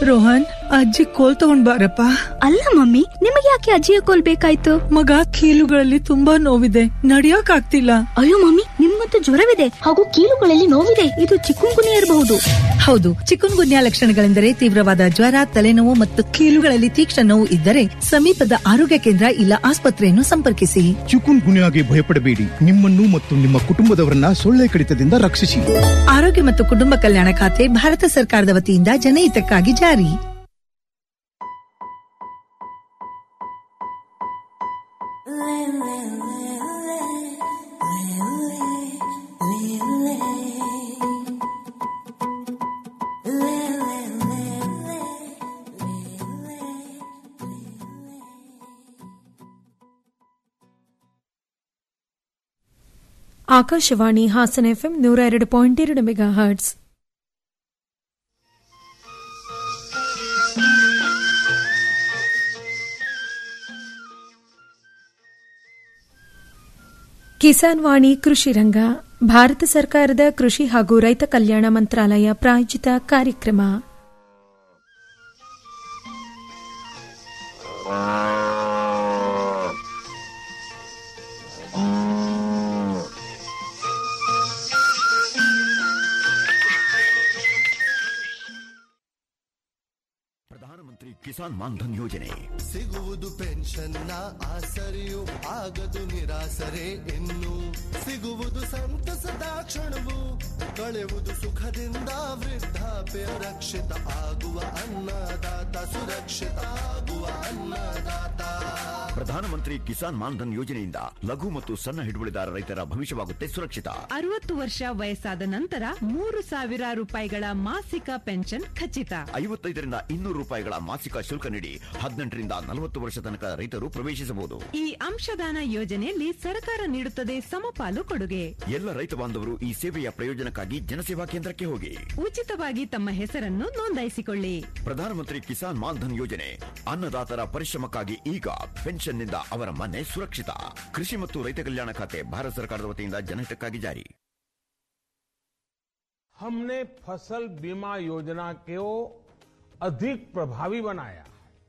ರೋಹನ್ ಅಜ್ಜಿ ಕೋಲ್ ತಗೊಂಡ್ ಬಾರಪ್ಪ ಅಲ್ಲ ಮಮ್ಮಿ ನಿಮಗೆ ಯಾಕೆ ಅಜ್ಜಿಯ ಕೋಲ್ ಬೇಕಾಯ್ತು ಮಗ ಕೀಲುಗಳಲ್ಲಿ ತುಂಬಾ ನೋವಿದೆ ನಡಿಯಕ್ ಆಗ್ತಿಲ್ಲ ಅಯ್ಯೋ ಮಮ್ಮಿ ನಿಮ್ಮಂತೂ ಜ್ವರವಿದೆ ಹಾಗೂ ಕೀಲುಗಳಲ್ಲಿ ನೋವಿದೆ ಇದು ಚಿಕ್ಕುಂಗುನಿ ಇರಬಹುದು ಹೌದು ಚಿಕುನ್ ಗುನ್ಯಾ ಲಕ್ಷಣಗಳೆಂದರೆ ತೀವ್ರವಾದ ಜ್ವರ ತಲೆನೋವು ಮತ್ತು ಕೀಲುಗಳಲ್ಲಿ ತೀಕ್ಷ್ಣ ನೋವು ಇದ್ದರೆ ಸಮೀಪದ ಆರೋಗ್ಯ ಕೇಂದ್ರ ಇಲ್ಲ ಆಸ್ಪತ್ರೆಯನ್ನು ಸಂಪರ್ಕಿಸಿ ಚಿಕುನ್ ಗುನ್ಯಾಗೆ ಭಯಪಡಬೇಡಿ ನಿಮ್ಮನ್ನು ಮತ್ತು ನಿಮ್ಮ ಕುಟುಂಬದವರನ್ನ ಸೊಳ್ಳೆ ಕಡಿತದಿಂದ ರಕ್ಷಿಸಿ ಆರೋಗ್ಯ ಮತ್ತು ಕುಟುಂಬ ಕಲ್ಯಾಣ ಖಾತೆ ಭಾರತ ಸರ್ಕಾರದ ವತಿಯಿಂದ ಜನಹಿತಕ್ಕಾಗಿ ಜಾರಿ ಆಕಾಶವಾಣಿ ಹಾಸನ ಎಫ್ಎಂ ನೂರ ಎರಡು ಪಾಯಿಂಟ್ ಎರಡು ಮೆಗಾ ಹರ್ಟ್ಸ್ ಕಿಸಾನ್ ವಾಣಿ ಕೃಷಿ ರಂಗ ಭಾರತ ಸರ್ಕಾರದ ಕೃಷಿ ಹಾಗೂ ರೈತ ಕಲ್ಯಾಣ ಮಂತ್ರಾಲಯ ಪ್ರಾಯೋಜಿತ ಕಾರ್ಯಕ್ರಮ ಪ್ರಧಾನಮಂತ್ರಿ ಕಿಸಾನ್ ಮಾನ್ಧನ್ ಯೋಜನೆ ಸಿಗುವುದು ಪೆನ್ಷನ್ನ ಆಸರೆಯು ಆಗದು ನಿರಾಸರೆ ಇನ್ನು ಸಿಗುವುದು ಸಂತಸದ ಕ್ಷಣವು ಕಳೆಯುವುದು ಸುಖದಿಂದ ವೃದ್ಧಾಪ್ಯ ರಕ್ಷಿತ ಆಗುವ ಅನ್ನದಾತ ಸುರಕ್ಷಿತ ಆಗುವ ಅನ್ನದಾತ ಪ್ರಧಾನಮಂತ್ರಿ ಕಿಸಾನ್ ಮಾನ್ಧನ್ ಯೋಜನೆಯಿಂದ ಲಘು ಮತ್ತು ಸಣ್ಣ ಹಿಡುವಳಿದಾರ ರೈತರ ಭವಿಷ್ಯವಾಗುತ್ತೆ ಸುರಕ್ಷಿತ ಅರವತ್ತು ವರ್ಷ ವಯಸ್ಸಾದ ನಂತರ ಮೂರು ಸಾವಿರ ರೂಪಾಯಿಗಳ ಮಾಸಿಕ ಪೆನ್ಷನ್ ಖಚಿತ ಐವತ್ತೈದರಿಂದ ಇನ್ನೂರು ರೂಪಾಯಿಗಳ ಮಾಸಿಕ ಶುಲ್ಕ ನೀಡಿ ಹದಿನೆಂಟರಿಂದ ನಲವತ್ತು ವರ್ಷ ತನಕ ರೈತರು ಪ್ರವೇಶಿಸಬಹುದು ಈ ಅಂಶದಾನ ಯೋಜನೆಯಲ್ಲಿ ಸರ್ಕಾರ ನೀಡುತ್ತದೆ ಸಮಪಾಲು ಕೊಡುಗೆ ಎಲ್ಲ ರೈತ ಬಾಂಧವರು ಈ ಸೇವೆಯ ಪ್ರಯೋಜನಕ್ಕಾಗಿ ಜನಸೇವಾ ಕೇಂದ್ರಕ್ಕೆ ಹೋಗಿ ಉಚಿತವಾಗಿ ತಮ್ಮ ಹೆಸರನ್ನು ನೋಂದಾಯಿಸಿಕೊಳ್ಳಿ ಪ್ರಧಾನಮಂತ್ರಿ ಕಿಸಾನ್ ಮಾನ್ಧನ್ ಯೋಜನೆ ಅನ್ನದಾತರ ಪರಿಶ್ರಮಕ್ಕಾಗಿ ಈಗ ಪೆನ್ಷನ್ನಿಂದ ಅವರ ಮನೆ ಸುರಕ್ಷಿತ ಕೃಷಿ ಮತ್ತು ರೈತ ಕಲ್ಯಾಣ ಖಾತೆ ಭಾರತ ಸರ್ಕಾರದ ವತಿಯಿಂದ ಜನಹಿತಕ್ಕಾಗಿ ಜಾರಿ हमने फसल बीमा योजना को अधिक प्रभावी बनाया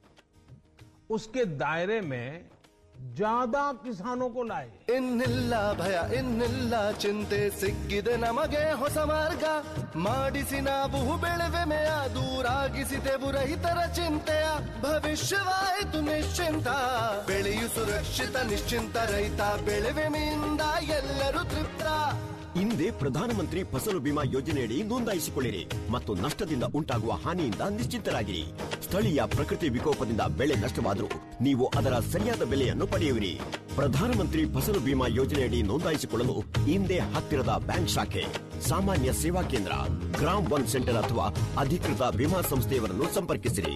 उसके दायरे में ज्यादा किसानों को लाए ಇನ್ನಿಲ್ಲ ಭಯ ಇನ್ನಿಲ್ಲ ಚಿಂತೆ ಸಿಕ್ಕಿದೆ ನಮಗೆ ಹೊಸ ಮಾರ್ಗ ಮಾಡಿಸಿ ನಾವು ಬೆಳೆವೆಮೆಯ ದೂರಾಗಿಸಿದೆವು ರೈತರ ಚಿಂತೆಯ ಭವಿಷ್ಯವಾಯಿತು ನಿಶ್ಚಿಂತ ಬೆಳೆಯು ಸುರಕ್ಷಿತ ನಿಶ್ಚಿಂತ ರೈತ ಬೆಳೆವೆಮೆಯಿಂದ ಎಲ್ಲರೂ ತೃಪ್ತ ಹಿಂದೆ ಪ್ರಧಾನಮಂತ್ರಿ ಫಸಲು ಬಿಮಾ ಯೋಜನೆಯಡಿ ನೋಂದಾಯಿಸಿಕೊಳ್ಳಿರಿ ಮತ್ತು ನಷ್ಟದಿಂದ ಉಂಟಾಗುವ ಹಾನಿಯಿಂದ ನಿಶ್ಚಿಂತರಾಗಿರಿ ಸ್ಥಳೀಯ ಪ್ರಕೃತಿ ವಿಕೋಪದಿಂದ ಬೆಳೆ ನಷ್ಟವಾದರೂ ನೀವು ಅದರ ಸರಿಯಾದ ಬೆಲೆಯನ್ನು ಪಡೆಯುವಿರಿ ಪ್ರಧಾನಮಂತ್ರಿ ಫಸಲು ಬಿಮಾ ಯೋಜನೆಯಡಿ ನೋಂದಾಯಿಸಿಕೊಳ್ಳಲು ಹಿಂದೆ ಹತ್ತಿರದ ಬ್ಯಾಂಕ್ ಶಾಖೆ ಸಾಮಾನ್ಯ ಸೇವಾ ಕೇಂದ್ರ ಗ್ರಾಮ್ ಒನ್ ಸೆಂಟರ್ ಅಥವಾ ಅಧಿಕೃತ ವಿಮಾ ಸಂಸ್ಥೆಯವರನ್ನು ಸಂಪರ್ಕಿಸಿರಿ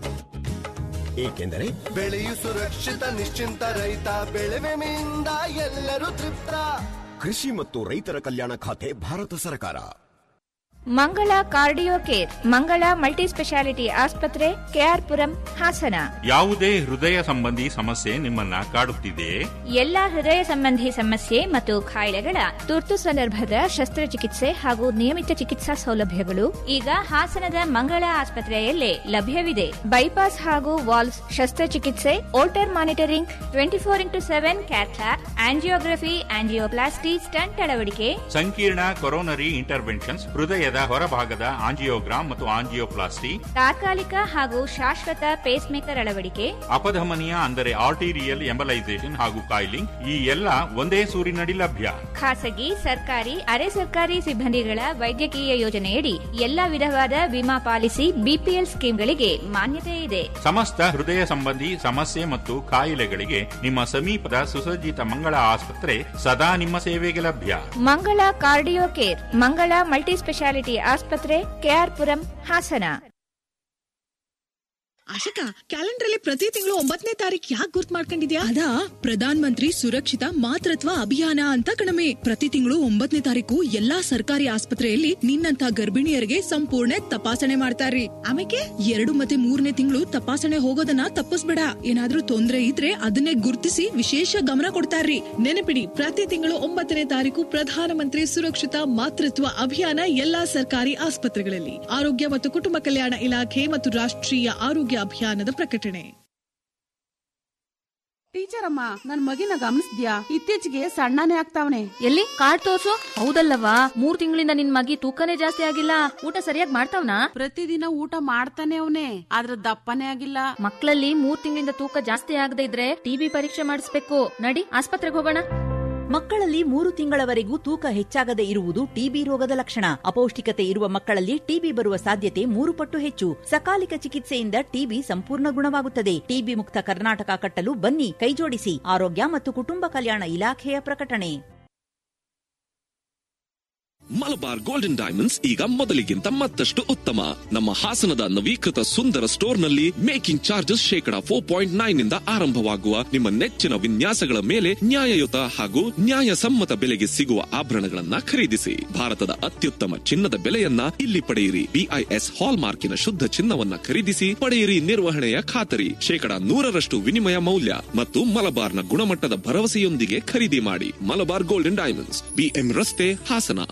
ಏಕೆಂದರೆ ಬೆಳೆಯು ಸುರಕ್ಷಿತ ನಿಶ್ಚಿಂತ ರೈತ ಬೆಳೆವೆಮೆಯಿಂದ ಎಲ್ಲರೂ ತೃಪ್ತ ಕೃಷಿ ಮತ್ತು ರೈತರ ಕಲ್ಯಾಣ ಖಾತೆ ಭಾರತ ಸರ್ಕಾರ Mangala cardio care Mangala multi speciality ಆಸ್ಪತ್ರೆ ಕೆಆರ್ಪುರಂ ಹಾಸನ ಯಾವುದೇ ಹೃದಯ ಸಂಬಂಧಿ ಸಮಸ್ಯೆ ನಿಮ್ಮನ್ನ ಕಾಡುತ್ತಿದೆಯೇ ಎಲ್ಲಾ ಹೃದಯ ಸಂಬಂಧಿ ಸಮಸ್ಯೆ ಮತ್ತು ಕಾಯಿಲೆಗಳ ತುರ್ತು ಸಂದರ್ಭದ ಶಸ್ತ್ರಚಿಕಿತ್ಸೆ ಹಾಗೂ ನಿಯಮಿತ ಚಿಕಿತ್ಸಾ ಸೌಲಭ್ಯಗಳು ಈಗ ಹಾಸನದ ಮಂಗಳ ಆಸ್ಪತ್ರೆಯಲ್ಲೇ ಲಭ್ಯವಿದೆ ಬೈಪಾಸ್ ಹಾಗೂ ವಾಲ್ಸ್ ಶಸ್ತ್ರಚಿಕಿತ್ಸೆ Holter monitoring twenty four into seven cath lab angiography angioplasty stent ಅಳವಡಿಕೆ ಸಂಕೀರ್ಣ ಕೊರೋನರಿ ಇಂಟರ್ವೆನ್ಷನ್ಸ್ ಹೃದಯದ ಹೊರಭಾಗದ ಆಂಜಿಯೋಗ್ರಾಮ್ ಮತ್ತು ಆಂಜಿಯೋಪ್ಲಾಸ್ಟಿ ತಾತ್ಕಾಲಿಕ ಹಾಗೂ ಶಾಶ್ವತ ಪೇಸ್ ಮೇಕರ್ ಅಳವಡಿಕೆ ಅಪಧಮನಿಯ ಅಂದರೆ ಆರ್ಟಿರಿಯಲ್ ಎಂಬಲೈಸೇಷನ್ ಹಾಗೂ ಕಾಯಿಲಿಂಗ್ ಈ ಎಲ್ಲ ಒಂದೇ ಸೂರಿನಡಿ ಲಭ್ಯ ಖಾಸಗಿ ಸರ್ಕಾರಿ ಅರೆ ಸರ್ಕಾರಿ ಸಿಬ್ಬಂದಿಗಳ ವೈದ್ಯಕೀಯ ಯೋಜನೆಯಡಿ ಎಲ್ಲಾ ವಿಧವಾದ ವಿಮಾ ಪಾಲಿಸಿ ಬಿಪಿಎಲ್ ಸ್ಕೀಮ್ಗಳಿಗೆ ಮಾನ್ಯತೆ ಇದೆ ಸಮಸ್ತ ಹೃದಯ ಸಂಬಂಧಿ ಸಮಸ್ಯೆ ಮತ್ತು ಕಾಯಿಲೆಗಳಿಗೆ ನಿಮ್ಮ ಸಮೀಪದ ಸುಸಜ್ಜಿತ ಮಂಗಳ ಆಸ್ಪತ್ರೆ ಸದಾ ನಿಮ್ಮ ಸೇವೆಗೆ ಲಭ್ಯ Mangala cardio care Mangala multi speciality ಆಸ್ಪತ್ರೆ ಕೆಆರ್ಪುರಂ ಹಾಸನ ಆಶಕ ಕ್ಯಾಲೆಂಡರ್ ಅಲ್ಲಿ ಪ್ರತಿ ತಿಂಗಳು ಒಂಬತ್ತನೇ ತಾರೀಕು ಯಾಕೆ ಗುರ್ತ್ ಮಾಡ್ಕೊಂಡಿದ್ಯಾ ಅದಾ ಪ್ರಧಾನ್ ಮಂತ್ರಿ ಸುರಕ್ಷಿತ ಮಾತೃತ್ವ ಅಭಿಯಾನ ಅಂತ ಕಣಮೆ ಪ್ರತಿ ತಿಂಗಳು ಒಂಬತ್ತನೇ ತಾರೀಕು ಎಲ್ಲಾ ಸರ್ಕಾರಿ ಆಸ್ಪತ್ರೆಯಲ್ಲಿ ನಿನ್ನಂತ ಗರ್ಭಿಣಿಯರಿಗೆ ಸಂಪೂರ್ಣ ತಪಾಸಣೆ ಮಾಡ್ತಾರ್ರಿ ಆಮೇಲೆ ಎರಡು ಮತ್ತೆ ಮೂರನೇ ತಿಂಗಳು ತಪಾಸಣೆ ಹೋಗೋದನ್ನ ತಪ್ಪಿಸ್ಬೇಡ ಏನಾದ್ರೂ ತೊಂದ್ರೆ ಇದ್ರೆ ಅದನ್ನೇ ಗುರ್ತಿಸಿ ವಿಶೇಷ ಗಮನ ಕೊಡ್ತಾರ್ರಿ ನೆನಪಿಡಿ ಪ್ರತಿ ತಿಂಗಳು ಒಂಬತ್ತನೇ ತಾರೀಕು ಪ್ರಧಾನಮಂತ್ರಿ ಸುರಕ್ಷಿತ ಮಾತೃತ್ವ ಅಭಿಯಾನ ಎಲ್ಲಾ ಸರ್ಕಾರಿ ಆಸ್ಪತ್ರೆಗಳಲ್ಲಿ ಆರೋಗ್ಯ ಮತ್ತು ಕುಟುಂಬ ಕಲ್ಯಾಣ ಇಲಾಖೆ ಮತ್ತು ರಾಷ್ಟ್ರೀಯ ಆರೋಗ್ಯ ಅಭಿಯಾನದ ಪ್ರಕಟಣೆ ಟೀಚರ್ ಅಮ್ಮ ನನ್ ಮಗಿನ ಗಮನಿಸ್ದ್ಯಾ ಇತ್ತೀಚೆಗೆ ಸಣ್ಣನೇ ಆಗ್ತಾವನೆ ಎಲ್ಲಿ ಕಾರ್ಡ್ ತೋರ್ಸು ಹೌದಲ್ಲವಾ ಮೂರ್ ತಿಂಗಳಿಂದ ನಿನ್ ಮಗಿ ತೂಕನೇ ಜಾಸ್ತಿ ಆಗಿಲ್ಲ ಊಟ ಸರಿಯಾಗಿ ಮಾಡ್ತಾವ್ನಾ ಪ್ರತಿದಿನ ಊಟ ಮಾಡ್ತಾನೆ ಅವನೇ ಆದ್ರ ದಪ್ಪನೇ ಆಗಿಲ್ಲ ಮಕ್ಕಳಲ್ಲಿ ಮೂರ್ ತಿಂಗಳಿಂದ ತೂಕ ಜಾಸ್ತಿ ಆಗದೆ ಇದ್ರೆ ಟಿಬಿ ಪರೀಕ್ಷೆ ಮಾಡಿಸ್ಬೇಕು ನಡಿ ಆಸ್ಪತ್ರೆಗೆ ಹೋಗೋಣ ಮಕ್ಕಳಲ್ಲಿ ಮೂರು ತಿಂಗಳವರೆಗೂ ತೂಕ ಹೆಚ್ಚಾಗದೆ ಇರುವುದು ಟಿಬಿ ರೋಗದ ಲಕ್ಷಣ ಅಪೌಷ್ಟಿಕತೆ ಇರುವ ಮಕ್ಕಳಲ್ಲಿ ಟಿಬಿ ಬರುವ ಸಾಧ್ಯತೆ ಮೂರು ಪಟ್ಟು ಹೆಚ್ಚು ಸಕಾಲಿಕ ಚಿಕಿತ್ಸೆಯಿಂದ ಟಿಬಿ ಸಂಪೂರ್ಣ ಗುಣವಾಗುತ್ತದೆ ಟಿಬಿ ಮುಕ್ತ ಕರ್ನಾಟಕ ಕಟ್ಟಲು ಬನ್ನಿ ಕೈಜೋಡಿಸಿ ಆರೋಗ್ಯ ಮತ್ತು ಕುಟುಂಬ ಕಲ್ಯಾಣ ಇಲಾಖೆಯ ಪ್ರಕಟಣೆ ಮಲಬಾರ್ ಗೋಲ್ಡನ್ ಡೈಮಂಡ್ಸ್ ಈಗ ಮೊದಲಿಗಿಂತ ಮತ್ತಷ್ಟು ಉತ್ತಮ ನಮ್ಮ ಹಾಸನದ ನವೀಕೃತ ಸುಂದರ ಸ್ಟೋರ್ನಲ್ಲಿ ಮೇಕಿಂಗ್ ಚಾರ್ಜಸ್ ಶೇಕಡ ಫೋರ್ ಪಾಯಿಂಟ್ ನೈನ್ ಇಂದ ಆರಂಭವಾಗುವ ನಿಮ್ಮ ನೆಚ್ಚಿನ ವಿನ್ಯಾಸಗಳ ಮೇಲೆ ನ್ಯಾಯಯುತ ಹಾಗೂ ನ್ಯಾಯಸಮ್ಮತ ಬೆಲೆಗೆ ಸಿಗುವ ಆಭರಣಗಳನ್ನ ಖರೀದಿಸಿ ಭಾರತದ ಅತ್ಯುತ್ತಮ ಚಿನ್ನದ ಬೆಲೆಯನ್ನ ಇಲ್ಲಿ ಪಡೆಯಿರಿ ಬಿಐಎಸ್ ಹಾಲ್ ಮಾರ್ಕಿನ ಶುದ್ಧ ಚಿನ್ನವನ್ನ ಖರೀದಿಸಿ ಪಡೆಯಿರಿ ನಿರ್ವಹಣೆಯ ಖಾತರಿ ಶೇಕಡ ನೂರರಷ್ಟು ವಿನಿಮಯ ಮೌಲ್ಯ ಮತ್ತು ಮಲಬಾರ್ನ ಗುಣಮಟ್ಟದ ಭರವಸೆಯೊಂದಿಗೆ ಖರೀದಿ ಮಾಡಿ ಮಲಬಾರ್ ಗೋಲ್ಡನ್ ಡೈಮಂಡ್ಸ್ ಬಿಎಂ ರಸ್ತೆ ಹಾಸನ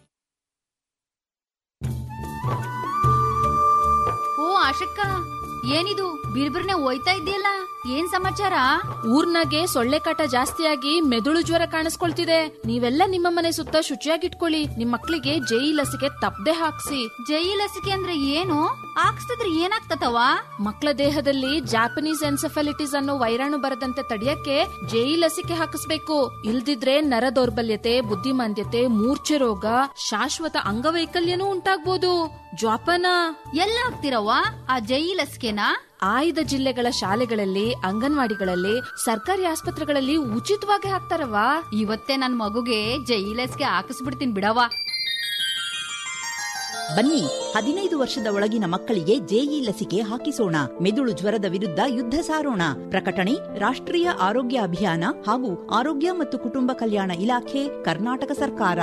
ಓ ಆಶಕ್ಕ ಏನಿದು ಬಿರ್ಬಿರ್ನೆ ಹೋಯ್ತಾ ಇದೆಯಲ್ಲ ಏನ್ ಸಮಾಚಾರ ಊರ್ನಾಗೆ ಸೊಳ್ಳೆ ಕಾಟ ಜಾಸ್ತಿಯಾಗಿ ಮೆದುಳು ಜ್ವರ ಕಾಣಿಸ್ಕೊಳ್ತಿದೆ ನೀವೆಲ್ಲ ನಿಮ್ಮ ಮನೆ ಸುತ್ತ ಶುಚಿಯಾಗಿಟ್ಕೊಳ್ಳಿ ನಿಮ್ ಮಕ್ಳಿಗೆ ಜೈ ಲಸಿಕೆ ತಪ್ಪದೆ ಹಾಕ್ಸಿ ಜೈ ಲಸಿಕೆ ಅಂದ್ರೆ ಏನು ಹಾಕ್ಸ್ತಿದ್ರೆ ಏನಾಗ್ತತವ ಮಕ್ಕಳ ದೇಹದಲ್ಲಿ ಜಾಪನೀಸ್ ಎನ್ಸೆಫಲಿಟಿಸ್ ಅನ್ನೋ ವೈರಾಣು ಬರದಂತೆ ತಡೆಯಕ್ಕೆ ಜೈ ಲಸಿಕೆ ಹಾಕಿಸ್ಬೇಕು ಇಲ್ದಿದ್ರೆ ನರ ದೌರ್ಬಲ್ಯತೆ ಬುದ್ಧಿಮಾಂದ್ಯತೆ ಮೂರ್ಛೆ ರೋಗ ಶಾಶ್ವತ ಅಂಗವೈಕಲ್ಯನೂ ಉಂಟಾಗ್ಬೋದು ಜ್ವಾಪನ ಎಲ್ಲ ಹಾಕ್ತಿರವ್ವ ಆ ಜೈ ಲಸಿಕೆನಾ ಆಯ್ದ ಜಿಲ್ಲೆಗಳ ಶಾಲೆಗಳಲ್ಲಿ ಅಂಗನವಾಡಿಗಳಲ್ಲಿ ಸರ್ಕಾರಿ ಆಸ್ಪತ್ರೆಗಳಲ್ಲಿ ಉಚಿತವಾಗಿ ಹಾಕ್ತಾರವ್ವ ಇವತ್ತೇ ನನ್ ಮಗುಗೆ ಜೈ ಲಸಿಕೆ ಹಾಕಿಸ್ಬಿಡ್ತೀನಿ ಬಿಡವ್ವ ಬನ್ನಿ ಹದಿನೈದು ವರ್ಷದ ಒಳಗಿನ ಮಕ್ಕಳಿಗೆ ಜೆಇ ಲಸಿಕೆ ಹಾಕಿಸೋಣ ಮೆದುಳು ಜ್ವರದ ವಿರುದ್ಧ ಯುದ್ಧ ಸಾರೋಣ ಪ್ರಕಟಣೆ ರಾಷ್ಟ್ರೀಯ ಆರೋಗ್ಯ ಅಭಿಯಾನ ಹಾಗೂ ಆರೋಗ್ಯ ಮತ್ತು ಕುಟುಂಬ ಕಲ್ಯಾಣ ಇಲಾಖೆ ಕರ್ನಾಟಕ ಸರ್ಕಾರ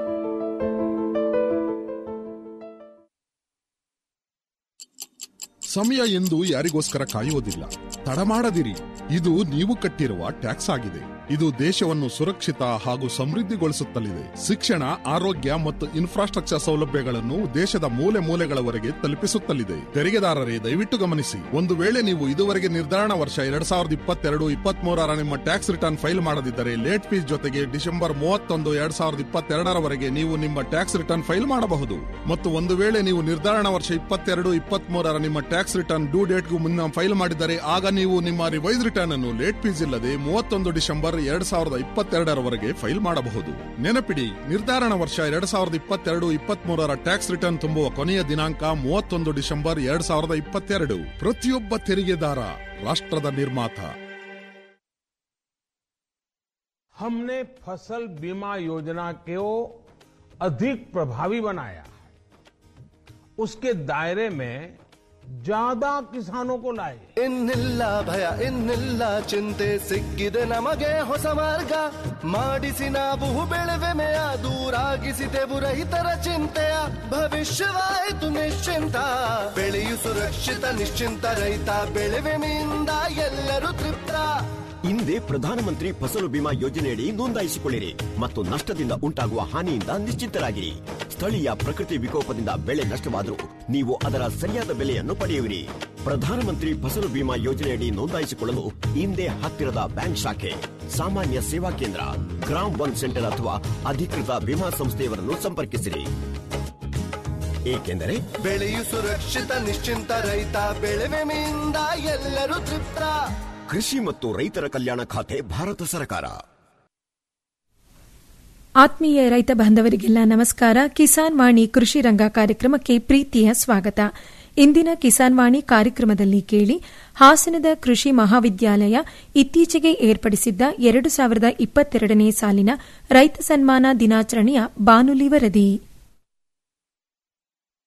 ಸಮಯ ಎಂದು ಯಾರಿಗೋಸ್ಕರ ಕಾಯುವುದಿಲ್ಲ ತಡ ಮಾಡದಿರಿ ಇದು ನೀವು ಕಟ್ಟಿರುವ ಟ್ಯಾಕ್ಸ್ ಆಗಿದೆ ಇದು ದೇಶವನ್ನು ಸುರಕ್ಷಿತ ಹಾಗೂ ಸಮೃದ್ಧಿಗೊಳಿಸುತ್ತಲಿದೆ ಶಿಕ್ಷಣ ಆರೋಗ್ಯ ಮತ್ತು ಇನ್ಫ್ರಾಸ್ಟ್ರಕ್ಚರ್ ಸೌಲಭ್ಯಗಳನ್ನು ದೇಶದ ಮೂಲೆ ಮೂಲೆಗಳವರೆಗೆ ತಲುಪಿಸುತ್ತಲಿದೆ ತೆರಿಗೆದಾರರೇ ದಯವಿಟ್ಟು ಗಮನಿಸಿ ಒಂದು ವೇಳೆ ನೀವು ಇದುವರೆಗೆ ನಿರ್ಧಾರಣ ವರ್ಷ ಎರಡ್ ಸಾವಿರದ ಇಪ್ಪತ್ತೆರಡು ಇಪ್ಪತ್ಮೂರರ ನಿಮ್ಮ ಟ್ಯಾಕ್ಸ್ ರಿಟರ್ನ್ ಫೈಲ್ ಮಾಡದಿದ್ದರೆ ಲೇಟ್ ಫೀಸ್ ಜೊತೆಗೆ ಡಿಸೆಂಬರ್ ಮೂವತ್ತೊಂದು ಎರಡ್ ಸಾವಿರದ ಇಪ್ಪತ್ತೆರಡರವರೆಗೆ ನೀವು ನಿಮ್ಮ ಟ್ಯಾಕ್ಸ್ ರಿಟರ್ನ್ ಫೈಲ್ ಮಾಡಬಹುದು ಮತ್ತು ಒಂದು ವೇಳೆ ನೀವು ನಿರ್ಧಾರಣ ವರ್ಷ ಇಪ್ಪತ್ತೆರಡು ಇಪ್ಪತ್ಮೂರರ ನಿಮ್ಮ ಟ್ಯಾಕ್ಸ್ ರಿಟರ್ನ್ ಡ್ಯೂ ಡೇಟ್ಗೂ ಮುನ್ನ ಫೈಲ್ ಮಾಡಿದರೆ ಆಗ ನೀವು ನಿಮ್ಮ ರಿವೈಸ್ ರಿಟರ್ನ್ ಅನ್ನು ಲೇಟ್ ಫೀಸ್ ಇಲ್ಲದೆ ಮೂವತ್ತೊಂದು ಡಿಸೆಂಬರ್ ಎರಡ್ ಸಾವಿರದ ಇಪ್ಪತ್ತೆರಡರವರೆಗೆ ಫೈಲ್ ಮಾಡಬಹುದು ನೆನಪಿಡಿ ನಿರ್ಧಾರಣ ವರ್ಷ ಎರಡ್ ಸಾವಿರದ ಇಪ್ಪತ್ತೆರಡು ಇಪ್ಪತ್ಮೂರರ ಟ್ಯಾಕ್ಸ್ ರಿಟರ್ನ್ ತುಂಬುವ ಕೊನೆಯ ದಿನಾಂಕ ಮೂವತ್ತೊಂದು ಡಿಸೆಂಬರ್ ಎರಡ್ ಸಾವಿರದ ಇಪ್ಪತ್ತೆರಡು ಪ್ರತಿಯೊಬ್ಬ ತೆರಿಗೆದಾರ ರಾಷ್ಟ್ರದ ನಿರ್ಮಾತ हमने फसल बीमा योजना को अधिक प्रभावी बनाया उसके दायरे में ज्यादा किसानों को लाए ಇನ್ನಿಲ್ಲ ಭಯ ಇನ್ನಿಲ್ಲ ಚಿಂತೆ ಸಿಕ್ಕಿದೆ ನಮಗೆ ಹೊಸ ಮಾರ್ಗ ಮಾಡಿಸಿ ನಾವು ಬೆಳೆವೆಮೆಯ ದೂರಾಗಿಸಿದೆವು ರೈತರ ಚಿಂತೆಯ ಭವಿಷ್ಯವಾಯಿತು ನಿಶ್ಚಿಂತ ಬೆಳೆಯು ಸುರಕ್ಷಿತ ನಿಶ್ಚಿಂತ ರೈತ ಬೆಳೆವೆಮೆಯಿಂದ ಎಲ್ಲರೂ ತೃಪ್ತ ಹಿಂದೆ ಪ್ರಧಾನಮಂತ್ರಿ ಫಸಲು ಬಿಮಾ ಯೋಜನೆಯಡಿ ನೋಂದಾಯಿಸಿಕೊಳ್ಳಿರಿ ಮತ್ತು ನಷ್ಟದಿಂದ ಉಂಟಾಗುವ ಹಾನಿಯಿಂದ ನಿಶ್ಚಿಂತರಾಗಿರಿ ಸ್ಥಳೀಯ ಪ್ರಕೃತಿ ವಿಕೋಪದಿಂದ ಬೆಳೆ ನಷ್ಟವಾದರೂ ನೀವು ಅದರ ಸರಿಯಾದ ಬೆಲೆಯನ್ನು ಪಡೆಯುವಿರಿ ಪ್ರಧಾನಮಂತ್ರಿ ಫಸಲು ಬಿಮಾ ಯೋಜನೆಯಡಿ ನೋಂದಾಯಿಸಿಕೊಳ್ಳಲು ಹಿಂದೆ ಹತ್ತಿರದ ಬ್ಯಾಂಕ್ ಶಾಖೆ ಸಾಮಾನ್ಯ ಸೇವಾ ಕೇಂದ್ರ ಗ್ರಾಮ್ ಒನ್ ಸೆಂಟರ್ ಅಥವಾ ಅಧಿಕೃತ ವಿಮಾ ಸಂಸ್ಥೆಯವರನ್ನು ಸಂಪರ್ಕಿಸಿರಿ ಏಕೆಂದರೆ ಬೆಳೆಯು ಸುರಕ್ಷಿತ ನಿಶ್ಚಿಂತ ರೈತ ಬೆಳೆವೆಮೆಯಿಂದ ಎಲ್ಲರೂ ತೃಪ್ತ ಕೃಷಿ ಮತ್ತು ರೈತರ ಕಲ್ಯಾಣ ಖಾತೆ ಭಾರತ ಸರ್ಕಾರ ಆತ್ಮೀಯ ರೈತ ಬಾಂಧವರಿಗೆಲ್ಲ ನಮಸ್ಕಾರ ಕಿಸಾನ್ ವಾಣಿ ಕೃಷಿ ರಂಗ ಕಾರ್ಯಕ್ರಮಕ್ಕೆ ಪ್ರೀತಿಯ ಸ್ವಾಗತ ಇಂದಿನ ಕಿಸಾನ್ ವಾಣಿ ಕಾರ್ಯಕ್ರಮದಲ್ಲಿ ಕೇಳಿ ಹಾಸನದ ಕೃಷಿ ಮಹಾವಿದ್ಯಾಲಯ ಇತ್ತೀಚೆಗೆ ಏರ್ಪಡಿಸಿದ್ದ ಎರಡು ಸಾವಿರದ ಇಪ್ಪತ್ತೆರಡನೇ ಸಾಲಿನ ರೈತ ಸನ್ಮಾನ ದಿನಾಚರಣೆಯ ಬಾನುಲಿ ವರದಿ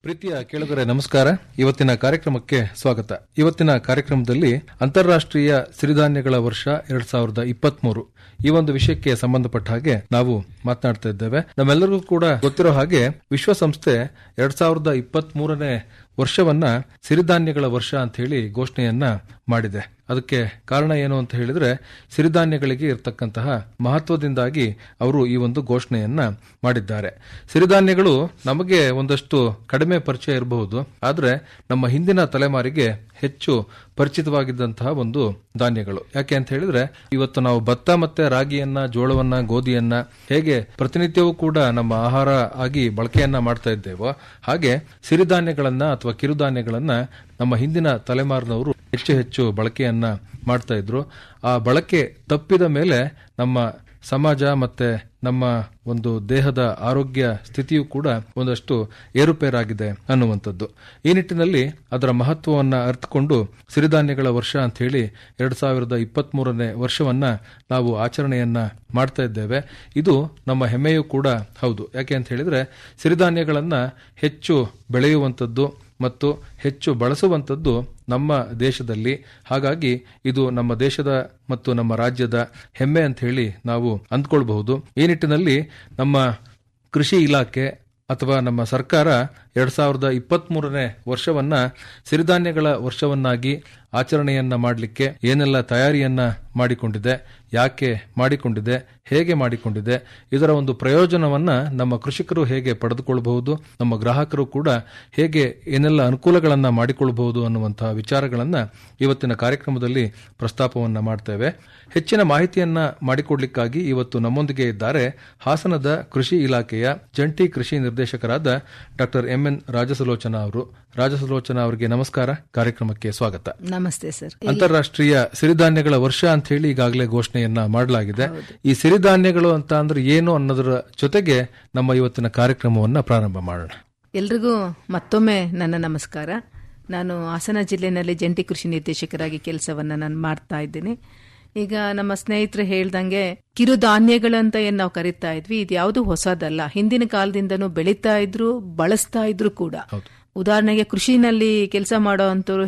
ಪ್ರೀತಿಯ ಕೇಳುಗರೆ ನಮಸ್ಕಾರ ಇವತ್ತಿನ ಕಾರ್ಯಕ್ರಮಕ್ಕೆ ಸ್ವಾಗತ ಇವತ್ತಿನ ಕಾರ್ಯಕ್ರಮದಲ್ಲಿ ಅಂತಾರಾಷ್ಟ್ರೀಯ ಸಿರಿಧಾನ್ಯಗಳ ವರ್ಷ ಎರಡ್ ಸಾವಿರದ ಇಪ್ಪತ್ಮೂರು ಈ ಒಂದು ವಿಷಯಕ್ಕೆ ಸಂಬಂಧಪಟ್ಟ ಹಾಗೆ ನಾವು ಮಾತನಾಡ್ತಾ ಇದ್ದೇವೆ ನಮ್ಮೆಲ್ಲರಿಗೂ ಕೂಡ ಗೊತ್ತಿರೋ ಹಾಗೆ ವಿಶ್ವಸಂಸ್ಥೆ ಎರಡ್ ಸಾವಿರದ ಇಪ್ಪತ್ತ್ ಮೂರನೇ ವರ್ಷವನ್ನ ಸಿರಿಧಾನ್ಯಗಳ ವರ್ಷ ಅಂತ ಹೇಳಿ ಘೋಷಣೆಯನ್ನ ಮಾಡಿದೆ ಅದಕ್ಕೆ ಕಾರಣ ಏನು ಅಂತ ಹೇಳಿದ್ರೆ ಸಿರಿಧಾನ್ಯಗಳಿಗೆ ಇರತಕ್ಕಂತಹ ಮಹತ್ವದಿಂದಾಗಿ ಅವರು ಈ ಒಂದು ಘೋಷಣೆಯನ್ನ ಮಾಡಿದ್ದಾರೆ ಸಿರಿಧಾನ್ಯಗಳು ನಮಗೆ ಒಂದಷ್ಟು ಕಡಿಮೆ ಪರಿಚಯ ಇರಬಹುದು ಆದ್ರೆ ನಮ್ಮ ಹಿಂದಿನ ತಲೆಮಾರಿಗೆ ಹೆಚ್ಚು ಪರಿಚಿತವಾಗಿದ್ದಂತಹ ಒಂದು ಧಾನ್ಯಗಳು ಯಾಕೆ ಅಂತ ಹೇಳಿದ್ರೆ ಇವತ್ತು ನಾವು ಭತ್ತ ಮತ್ತೆ ರಾಗಿಯನ್ನ ಜೋಳವನ್ನ ಗೋಧಿಯನ್ನ ಹೇಗೆ ಪ್ರತಿನಿತ್ಯವೂ ಕೂಡ ನಮ್ಮ ಆಹಾರ ಆಗಿ ಬಳಕೆಯನ್ನ ಮಾಡ್ತಾ ಇದ್ದೇವೋ ಹಾಗೆ ಸಿರಿಧಾನ್ಯಗಳನ್ನ ಅಥವಾ ಕಿರುಧಾನ್ಯಗಳನ್ನ ನಮ್ಮ ಹಿಂದಿನ ತಲೆಮಾರಿನವರು ಹೆಚ್ಚು ಹೆಚ್ಚು ಬಳಕೆಯನ್ನ ಮಾಡ್ತಾ ಇದ್ರು ಆ ಬಳಕೆ ತಪ್ಪಿದ ಮೇಲೆ ನಮ್ಮ ಸಮಾಜ ಮತ್ತೆ ನಮ್ಮ ಒಂದು ದೇಹದ ಆರೋಗ್ಯ ಸ್ಥಿತಿಯು ಕೂಡ ಒಂದಷ್ಟು ಏರುಪೇರಾಗಿದೆ ಅನ್ನುವಂಥದ್ದು ಈ ನಿಟ್ಟಿನಲ್ಲಿ ಅದರ ಮಹತ್ವವನ್ನ ಅರ್ಥಕೊಂಡು ಸಿರಿಧಾನ್ಯಗಳ ವರ್ಷ ಅಂತ ಹೇಳಿ ಎರಡ್ ಸಾವಿರದ ಇಪ್ಪತ್ತ್ ಮೂರನೇ ವರ್ಷವನ್ನ ನಾವು ಆಚರಣೆಯನ್ನ ಮಾಡ್ತಾ ಇದ್ದೇವೆ ಇದು ನಮ್ಮ ಹೆಮ್ಮೆಯೂ ಕೂಡ ಹೌದು ಯಾಕೆ ಅಂತ ಹೇಳಿದ್ರೆ ಸಿರಿಧಾನ್ಯಗಳನ್ನ ಹೆಚ್ಚು ಬೆಳೆಯುವಂಥದ್ದು ಮತ್ತು ಹೆಚ್ಚು ಬಳಸುವಂಥದ್ದು ನಮ್ಮ ದೇಶದಲ್ಲಿ ಹಾಗಾಗಿ ಇದು ನಮ್ಮ ದೇಶದ ಮತ್ತು ನಮ್ಮ ರಾಜ್ಯದ ಹೆಮ್ಮೆ ಅಂತ ಹೇಳಿ ನಾವು ಅಂದ್ಕೊಳ್ಬಹುದು ಈ ನಿಟ್ಟಿನಲ್ಲಿ ನಮ್ಮ ಕೃಷಿ ಇಲಾಖೆ ಅಥವಾ ನಮ್ಮ ಸರ್ಕಾರ ಎರಡ್ ಸಾವಿರದ ಇಪ್ಪತ್ತ್ ಮೂರನೇ ವರ್ಷವನ್ನ ಸಿರಿಧಾನ್ಯಗಳ ವರ್ಷವನ್ನಾಗಿ ಆಚರಣೆಯನ್ನ ಮಾಡಲಿಕ್ಕೆ ಏನೆಲ್ಲ ತಯಾರಿಯನ್ನ ಮಾಡಿಕೊಂಡಿದೆ ಯಾಕೆ ಮಾಡಿಕೊಂಡಿದೆ ಹೇಗೆ ಮಾಡಿಕೊಂಡಿದೆ ಇದರ ಒಂದು ಪ್ರಯೋಜನವನ್ನ ನಮ್ಮ ಕೃಷಿಕರು ಹೇಗೆ ಪಡೆದುಕೊಳ್ಳಬಹುದು ನಮ್ಮ ಗ್ರಾಹಕರು ಕೂಡ ಹೇಗೆ ಏನೆಲ್ಲ ಅನುಕೂಲಗಳನ್ನ ಮಾಡಿಕೊಳ್ಳಬಹುದು ಅನ್ನುವಂತಹ ವಿಚಾರಗಳನ್ನ ಇವತ್ತಿನ ಕಾರ್ಯಕ್ರಮದಲ್ಲಿ ಪ್ರಸ್ತಾಪವನ್ನ ಮಾಡ್ತೇವೆ ಹೆಚ್ಚಿನ ಮಾಹಿತಿಯನ್ನ ಮಾಡಿಕೊಡ್ಲಿಕ್ಕಾಗಿ ಇವತ್ತು ನಮ್ಮೊಂದಿಗೆ ಇದ್ದಾರೆ ಹಾಸನದ ಕೃಷಿ ಇಲಾಖೆಯ ಜಂಟಿ ಕೃಷಿ ನಿರ್ದೇಶಕರಾದ ಡಾಕ್ಟರ್ ಎಂ ಎನ್ ರಾಜಸುಲೋಚನಾ ಅವರು ರಾಜಸುಲೋಚನಾ ಅವರಿಗೆ ನಮಸ್ಕಾರ ಕಾರ್ಯಕ್ರಮಕ್ಕೆ ಸ್ವಾಗತ ನಮಸ್ತೆ ಸರ್ ಅಂತಾರಾಷ್ಟ್ರೀಯ ಸಿರಿಧಾನ್ಯಗಳ ವರ್ಷ ಅಂತ ಹೇಳಿ ಈಗಾಗಲೇ ಘೋಷಣೆಯನ್ನ ಮಾಡಲಾಗಿದೆ ಈ ಸಿರಿಧಾನ್ಯಗಳು ಅಂತ ಅಂದ್ರೆ ಏನು ಅನ್ನೋದರ ಜೊತೆಗೆ ನಮ್ಮ ಇವತ್ತಿನ ಕಾರ್ಯಕ್ರಮವನ್ನ ಪ್ರಾರಂಭ ಮಾಡೋಣ ಎಲ್ರಿಗೂ ಮತ್ತೊಮ್ಮೆ ನನ್ನ ನಮಸ್ಕಾರ ನಾನು ಹಾಸನ ಜಿಲ್ಲೆನಲ್ಲಿ ಜಂಟಿ ಕೃಷಿ ನಿರ್ದೇಶಕರಾಗಿ ಕೆಲಸವನ್ನ ನಾನು ಮಾಡ್ತಾ ಇದ್ದೇನೆ ಈಗ ನಮ್ಮ ಸ್ನೇಹಿತರು ಹೇಳ್ದಂಗೆ ಕಿರುಧಾನ್ಯಗಳು ಅಂತ ಏನ್ ನಾವು ಕರಿತಾ ಇದ್ವಿ ಇದು ಯಾವುದು ಹೊಸದಲ್ಲ ಹಿಂದಿನ ಕಾಲದಿಂದನೂ ಬೆಳೀತಾ ಇದ್ರು ಬಳಸ್ತಾ ಇದ್ರು ಕೂಡ ಉದಾಹರಣೆಗೆ ಕೃಷಿನಲ್ಲಿ ಕೆಲಸ ಮಾಡೋ ಅಂತವ್ರು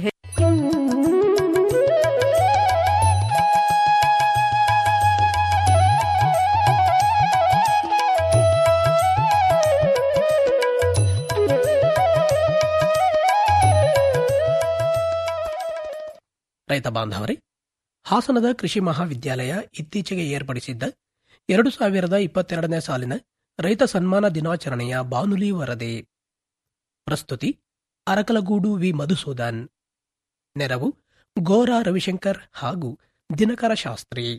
ರೈತ ಬಾಂಧವರೇ ಹಾಸನದ ಕೃಷಿ ಮಹಾವಿದ್ಯಾಲಯ ಇತ್ತೀಚೆಗೆ ಏರ್ಪಡಿಸಿದ್ದ ಎರಡು ಸಾವಿರದ ಇಪ್ಪತ್ತೆರಡನೇ ಸಾಲಿನ ರೈತ ಸನ್ಮಾನ ದಿನಾಚರಣೆಯ ಬಾನುಲಿ ವರದಿ ಪ್ರಸ್ತುತಿ ಅರಕಲಗೂಡು ವಿ ಮಧುಸೂದನ್ ನೆರವು ಗೋರಾ ರವಿಶಂಕರ್ ಹಾಗೂ ದಿನಕರ ಶಾಸ್ತ್ರಿ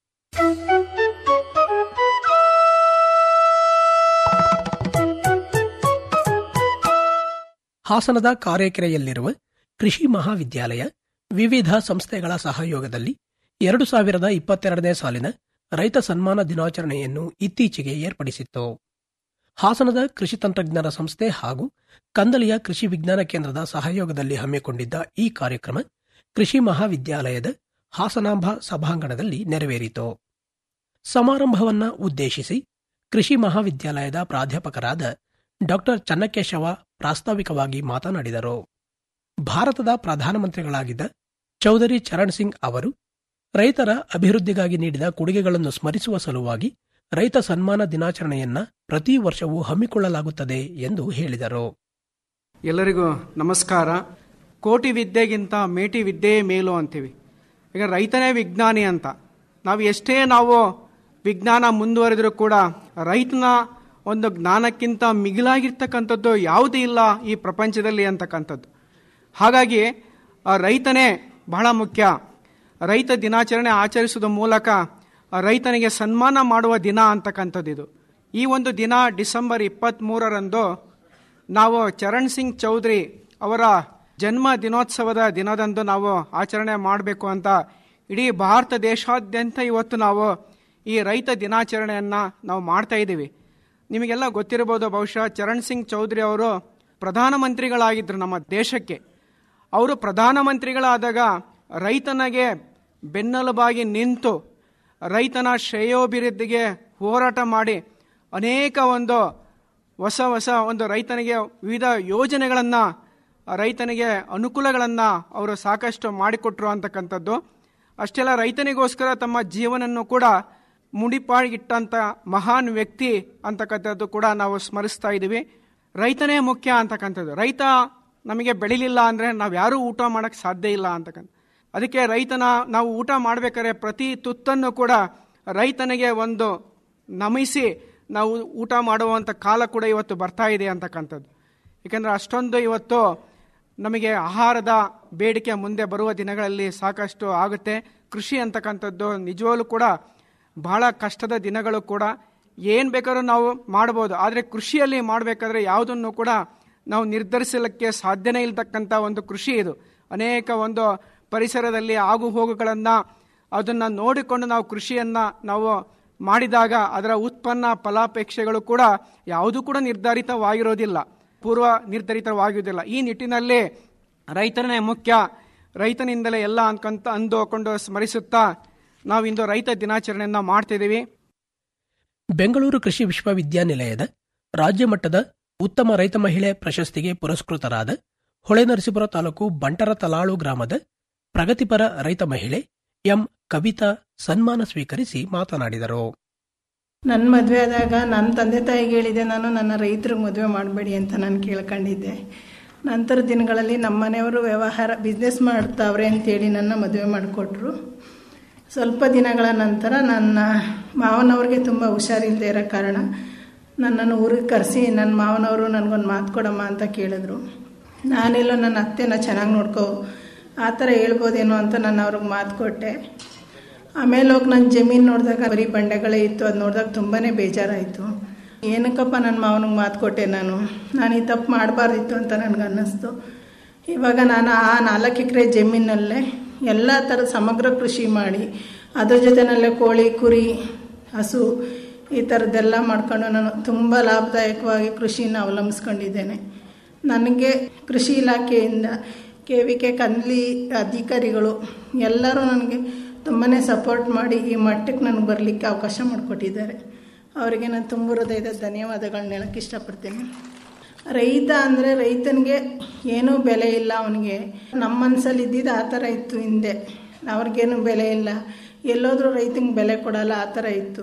ಹಾಸನದ ಕಾರೇಕೆರೆಯಲ್ಲಿರುವ ಕೃಷಿ ಮಹಾವಿದ್ಯಾಲಯ ವಿವಿಧ ಸಂಸ್ಥೆಗಳ ಸಹಯೋಗದಲ್ಲಿ ಎರಡು ಸಾವಿರದ ಇಪ್ಪತ್ತೆರಡನೇ ಸಾಲಿನ ರೈತ ಸನ್ಮಾನ ದಿನಾಚರಣೆಯನ್ನು ಇತ್ತೀಚೆಗೆ ಏರ್ಪಡಿಸಿತ್ತು ಹಾಸನದ ಕೃಷಿ ತಂತ್ರಜ್ಞಾನ ಸಂಸ್ಥೆ ಹಾಗೂ ಕಂದಲಿಯ ಕೃಷಿ ವಿಜ್ಞಾನ ಕೇಂದ್ರದ ಸಹಯೋಗದಲ್ಲಿ ಹಮ್ಮಿಕೊಂಡಿದ್ದ ಈ ಕಾರ್ಯಕ್ರಮ ಕೃಷಿ ಮಹಾವಿದ್ಯಾಲಯದ ಹಾಸನಾಂಬ ಸಭಾಂಗಣದಲ್ಲಿ ನೆರವೇರಿತು ಸಮಾರಂಭವನ್ನ ಉದ್ದೇಶಿಸಿ ಕೃಷಿ ಮಹಾವಿದ್ಯಾಲಯದ ಪ್ರಾಧ್ಯಾಪಕರಾದ ಡಾಕ್ಟರ್ ಚನ್ನಕೇಶವ ಪ್ರಾಸ್ತಾವಿಕವಾಗಿ ಮಾತನಾಡಿದರು ಭಾರತದ ಪ್ರಧಾನಮಂತ್ರಿಗಳಾಗಿದ್ದ ಚೌಧರಿ ಚರಣ್ ಸಿಂಗ್ ಅವರು ರೈತರ ಅಭಿವೃದ್ಧಿಗಾಗಿ ನೀಡಿದ ಕೊಡುಗೆಗಳನ್ನು ಸ್ಮರಿಸುವ ಸಲುವಾಗಿ ರೈತ ಸನ್ಮಾನ ದಿನಾಚರಣೆಯನ್ನ ಪ್ರತಿ ವರ್ಷವೂ ಹಮ್ಮಿಕೊಳ್ಳಲಾಗುತ್ತದೆ ಎಂದು ಹೇಳಿದರು ಎಲ್ಲರಿಗೂ ನಮಸ್ಕಾರ ಕೋಟಿ ವಿದ್ಯೆಗಿಂತ ಮೇಟಿ ವಿದ್ಯೆಯೇ ಮೇಲು ಅಂತೀವಿ ಈಗ ರೈತನೇ ವಿಜ್ಞಾನಿ ಅಂತ ನಾವು ಎಷ್ಟೇ ನಾವು ವಿಜ್ಞಾನ ಮುಂದುವರೆದರೂ ಕೂಡ ರೈತನ ಒಂದು ಜ್ಞಾನಕ್ಕಿಂತ ಮಿಗಿಲಾಗಿರ್ತಕ್ಕಂಥದ್ದು ಯಾವುದೂ ಇಲ್ಲ ಈ ಪ್ರಪಂಚದಲ್ಲಿ ಅಂತಕ್ಕಂಥದ್ದು ಹಾಗಾಗಿ ಆ ರೈತನೇ ಬಹಳ ಮುಖ್ಯ ರೈತ ದಿನಾಚರಣೆ ಆಚರಿಸುವ ಮೂಲಕ ಆ ರೈತನಿಗೆ ಸನ್ಮಾನ ಮಾಡುವ ದಿನ ಅಂತಕ್ಕಂಥದ್ದು ಇದು ಈ ಒಂದು ದಿನ ಡಿಸೆಂಬರ್ ಇಪ್ಪತ್ತ್ಮೂರರಂದು ನಾವು ಚರಣ್ ಸಿಂಗ್ ಚೌಧರಿ ಅವರ ಜನ್ಮ ದಿನೋತ್ಸವದ ದಿನದಂದು ನಾವು ಆಚರಣೆ ಮಾಡಬೇಕು ಅಂತ ಇಡೀ ಭಾರತ ದೇಶಾದ್ಯಂತ ಇವತ್ತು ನಾವು ಈ ರೈತ ದಿನಾಚರಣೆಯನ್ನು ನಾವು ಮಾಡ್ತಾ ಇದ್ದೀವಿ ನಿಮಗೆಲ್ಲ ಗೊತ್ತಿರಬಹುದು ಬಹುಶಃ ಚರಣ್ ಸಿಂಗ್ ಚೌಧರಿ ಅವರು ಪ್ರಧಾನಮಂತ್ರಿಗಳಾಗಿದ್ದರು ನಮ್ಮ ದೇಶಕ್ಕೆ ಅವರು ಪ್ರಧಾನಮಂತ್ರಿಗಳಾದಾಗ ರೈತನಿಗೆ ಬೆನ್ನೆಲುಬಾಗಿ ನಿಂತು ರೈತನ ಶ್ರೇಯೋಭಿವೃದ್ಧಿಗೆ ಹೋರಾಟ ಮಾಡಿ ಅನೇಕ ಒಂದು ಹೊಸ ಹೊಸ ಒಂದು ರೈತನಿಗೆ ವಿವಿಧ ಯೋಜನೆಗಳನ್ನು ರೈತನಿಗೆ ಅನುಕೂಲಗಳನ್ನು ಅವರು ಸಾಕಷ್ಟು ಮಾಡಿಕೊಟ್ರು ಅಂತಕ್ಕಂಥದ್ದು ಅಷ್ಟೆಲ್ಲ ರೈತನಿಗೋಸ್ಕರ ತಮ್ಮ ಜೀವನನ್ನು ಕೂಡ ಮುಡಿಪಾಗಿಟ್ಟಂಥ ಮಹಾನ್ ವ್ಯಕ್ತಿ ಅಂತಕ್ಕಂಥದ್ದು ಕೂಡ ನಾವು ಸ್ಮರಿಸ್ತಾ ಇದ್ದೀವಿ ರೈತನೇ ಮುಖ್ಯ ಅಂತಕ್ಕಂಥದ್ದು ರೈತ ನಮಗೆ ಬೆಳಿಲಿಲ್ಲ ಅಂದರೆ ನಾವು ಯಾರೂ ಊಟ ಮಾಡೋಕ್ಕೆ ಸಾಧ್ಯ ಇಲ್ಲ ಅಂತಕ್ಕಂಥ ಅದಕ್ಕೆ ರೈತನ ನಾವು ಊಟ ಮಾಡಬೇಕಾದ್ರೆ ಪ್ರತಿ ತುತ್ತನ್ನು ಕೂಡ ರೈತನಿಗೆ ಒಂದು ನಮಿಸಿ ನಾವು ಊಟ ಮಾಡುವಂಥ ಕಾಲ ಕೂಡ ಇವತ್ತು ಬರ್ತಾ ಇದೆ ಅಂತಕ್ಕಂಥದ್ದು ಏಕೆಂದರೆ ಅಷ್ಟೊಂದು ಇವತ್ತು ನಮಗೆ ಆಹಾರದ ಬೇಡಿಕೆ ಮುಂದೆ ಬರುವ ದಿನಗಳಲ್ಲಿ ಸಾಕಷ್ಟು ಆಗುತ್ತೆ ಕೃಷಿ ಅಂತಕ್ಕಂಥದ್ದು ನಿಜವಾಗ್ಲೂ ಕೂಡ ಬಹಳ ಕಷ್ಟದ ದಿನಗಳು ಕೂಡ ಏನು ಬೇಕಾದ್ರೂ ನಾವು ಮಾಡ್ಬೋದು ಆದರೆ ಕೃಷಿಯಲ್ಲಿ ಮಾಡಬೇಕಾದ್ರೆ ಯಾವುದನ್ನು ಕೂಡ ನಾವು ನಿರ್ಧರಿಸಲಿಕ್ಕೆ ಸಾಧ್ಯನೇ ಇಲ್ತಕ್ಕಂಥ ಒಂದು ಕೃಷಿ ಇದು ಅನೇಕ ಒಂದು ಪರಿಸರದಲ್ಲಿ ಆಗು ಹೋಗುಗಳನ್ನು ಅದನ್ನು ನೋಡಿಕೊಂಡು ನಾವು ಕೃಷಿಯನ್ನು ನಾವು ಮಾಡಿದಾಗ ಅದರ ಉತ್ಪನ್ನ ಫಲಾಪೇಕ್ಷೆಗಳು ಕೂಡ ಯಾವುದೂ ಕೂಡ ನಿರ್ಧಾರಿತವಾಗಿರೋದಿಲ್ಲ ಪೂರ್ವ ನಿರ್ಧರಿತವಾಗಿರುವುದಿಲ್ಲ ಈ ನಿಟ್ಟಿನಲ್ಲಿ ರೈತನೇ ಮುಖ್ಯ ರೈತನಿಂದಲೇ ಎಲ್ಲ ಅನ್ಕೊಂತ ಅಂದುಕೊಂಡು ಸ್ಮರಿಸುತ್ತಾ ನಾವಿಂದು ರೈತ ದಿನಾಚರಣೆಯನ್ನು ಮಾಡ್ತಿದ್ದೀವಿ ಬೆಂಗಳೂರು ಕೃಷಿ ವಿಶ್ವವಿದ್ಯಾನಿಲಯದ ರಾಜ್ಯ ಮಟ್ಟದ ಉತ್ತಮ ರೈತ ಮಹಿಳೆ ಪ್ರಶಸ್ತಿಗೆ ಪುರಸ್ಕೃತರಾದ ಹೊಳೆನರಸೀಪುರ ತಾಲೂಕು ಬಂಟರ ತಲಾಳು ಗ್ರಾಮದ ಪ್ರಗತಿಪರ ರೈತ ಮಹಿಳೆ ಎಂ ಕವಿತಾ ಸನ್ಮಾನ ಸ್ವೀಕರಿಸಿ ಮಾತನಾಡಿದರು ನನ್ನ ಮದುವೆ ಆದಾಗ ನನ್ನ ತಂದೆ ತಾಯಿಗೆ ಹೇಳಿದೆ ನಾನು ನನ್ನ ರೈತರಿಗೆ ಮದುವೆ ಮಾಡಬೇಡಿ ಅಂತ ನಾನು ಕೇಳ್ಕೊಂಡಿದ್ದೆ ನಂತರ ದಿನಗಳಲ್ಲಿ ನಮ್ಮ ಮನೆಯವರು ವ್ಯವಹಾರ ಬಿಸ್ನೆಸ್ ಮಾಡ್ತಾವ್ರೆ ಅಂತೇಳಿ ನನ್ನ ಮದುವೆ ಮಾಡಿಕೊಟ್ರು ಸ್ವಲ್ಪ ದಿನಗಳ ನಂತರ ನನ್ನ ಮಾವನವ್ರಿಗೆ ತುಂಬ ಹುಷಾರಿಲ್ಲದೆ ಇರೋ ಕಾರಣ ನನ್ನನ್ನು ಊರಿಗೆ ಕರೆಸಿ ನನ್ನ ಮಾವನವರು ನನಗೊಂದು ಮಾತು ಕೊಡಮ್ಮ ಅಂತ ಕೇಳಿದ್ರು ನಾನೆಲ್ಲೋ ನನ್ನ ಅತ್ತೆನ ಚೆನ್ನಾಗಿ ನೋಡ್ಕೋ ಆ ಥರ ಹೇಳ್ಬೋದೇನೋ ಅಂತ ನಾನು ಅವ್ರಿಗೆ ಮಾತು ಕೊಟ್ಟೆ ಆಮೇಲೆ ಹೋಗಿ ನನ್ನ ಜಮೀನು ನೋಡಿದಾಗ ಬರೀ ಬಂಡೆಗಳೇ ಇತ್ತು ಅದು ನೋಡಿದಾಗ ತುಂಬಾ ಬೇಜಾರಾಯಿತು ಏನಕ್ಕಪ್ಪ ನನ್ನ ಮಾವನಿಗೆ ಮಾತು ಕೊಟ್ಟೆ ನಾನು ನಾನು ಈ ತಪ್ಪು ಮಾಡಬಾರ್ದಿತ್ತು ಅಂತ ನನಗೆ ಅನ್ನಿಸ್ತು ಇವಾಗ ನಾನು ಆ ನಾಲ್ಕು ಎಕರೆ ಜಮೀನಲ್ಲೇ ಎಲ್ಲ ಥರದ ಸಮಗ್ರ ಕೃಷಿ ಮಾಡಿ ಅದ್ರ ಜೊತೆನಲ್ಲೇ ಕೋಳಿ ಕುರಿ ಹಸು ಈ ಥರದ್ದೆಲ್ಲ ಮಾಡ್ಕೊಂಡು ನಾನು ತುಂಬ ಲಾಭದಾಯಕವಾಗಿ ಕೃಷಿನ ಅವಲಂಬಿಸ್ಕೊಂಡಿದ್ದೇನೆ ನನಗೆ ಕೃಷಿ ಇಲಾಖೆಯಿಂದ ಕೆ ವಿ ಕೆ ಕಂದ್ಲಿ ಅಧಿಕಾರಿಗಳು ಎಲ್ಲರೂ ನನಗೆ ತುಂಬಾ ಸಪೋರ್ಟ್ ಮಾಡಿ ಈ ಮಟ್ಟಕ್ಕೆ ನನಗೆ ಬರಲಿಕ್ಕೆ ಅವಕಾಶ ಮಾಡಿಕೊಟ್ಟಿದ್ದಾರೆ ಅವರಿಗೆ ನಾನು ತುಂಬ ಹೃದಯದ ಧನ್ಯವಾದಗಳನ್ನ ಹೇಳಕ್ಕೆ ಇಷ್ಟಪಡ್ತೀನಿ ರೈತ ಅಂದರೆ ರೈತನಿಗೆ ಏನೂ ಬೆಲೆ ಇಲ್ಲ ಅವನಿಗೆ ನಮ್ಮ ಮನಸ್ಸಲ್ಲಿ ಇದ್ದಿದ್ದು ಆ ಥರ ಇತ್ತು ಹಿಂದೆ ಅವ್ರಿಗೇನು ಬೆಲೆ ಇಲ್ಲ ಎಲ್ಲೋದ್ರೂ ರೈತಂಗೆ ಬೆಲೆ ಕೊಡಲ್ಲ ಆ ಥರ ಇತ್ತು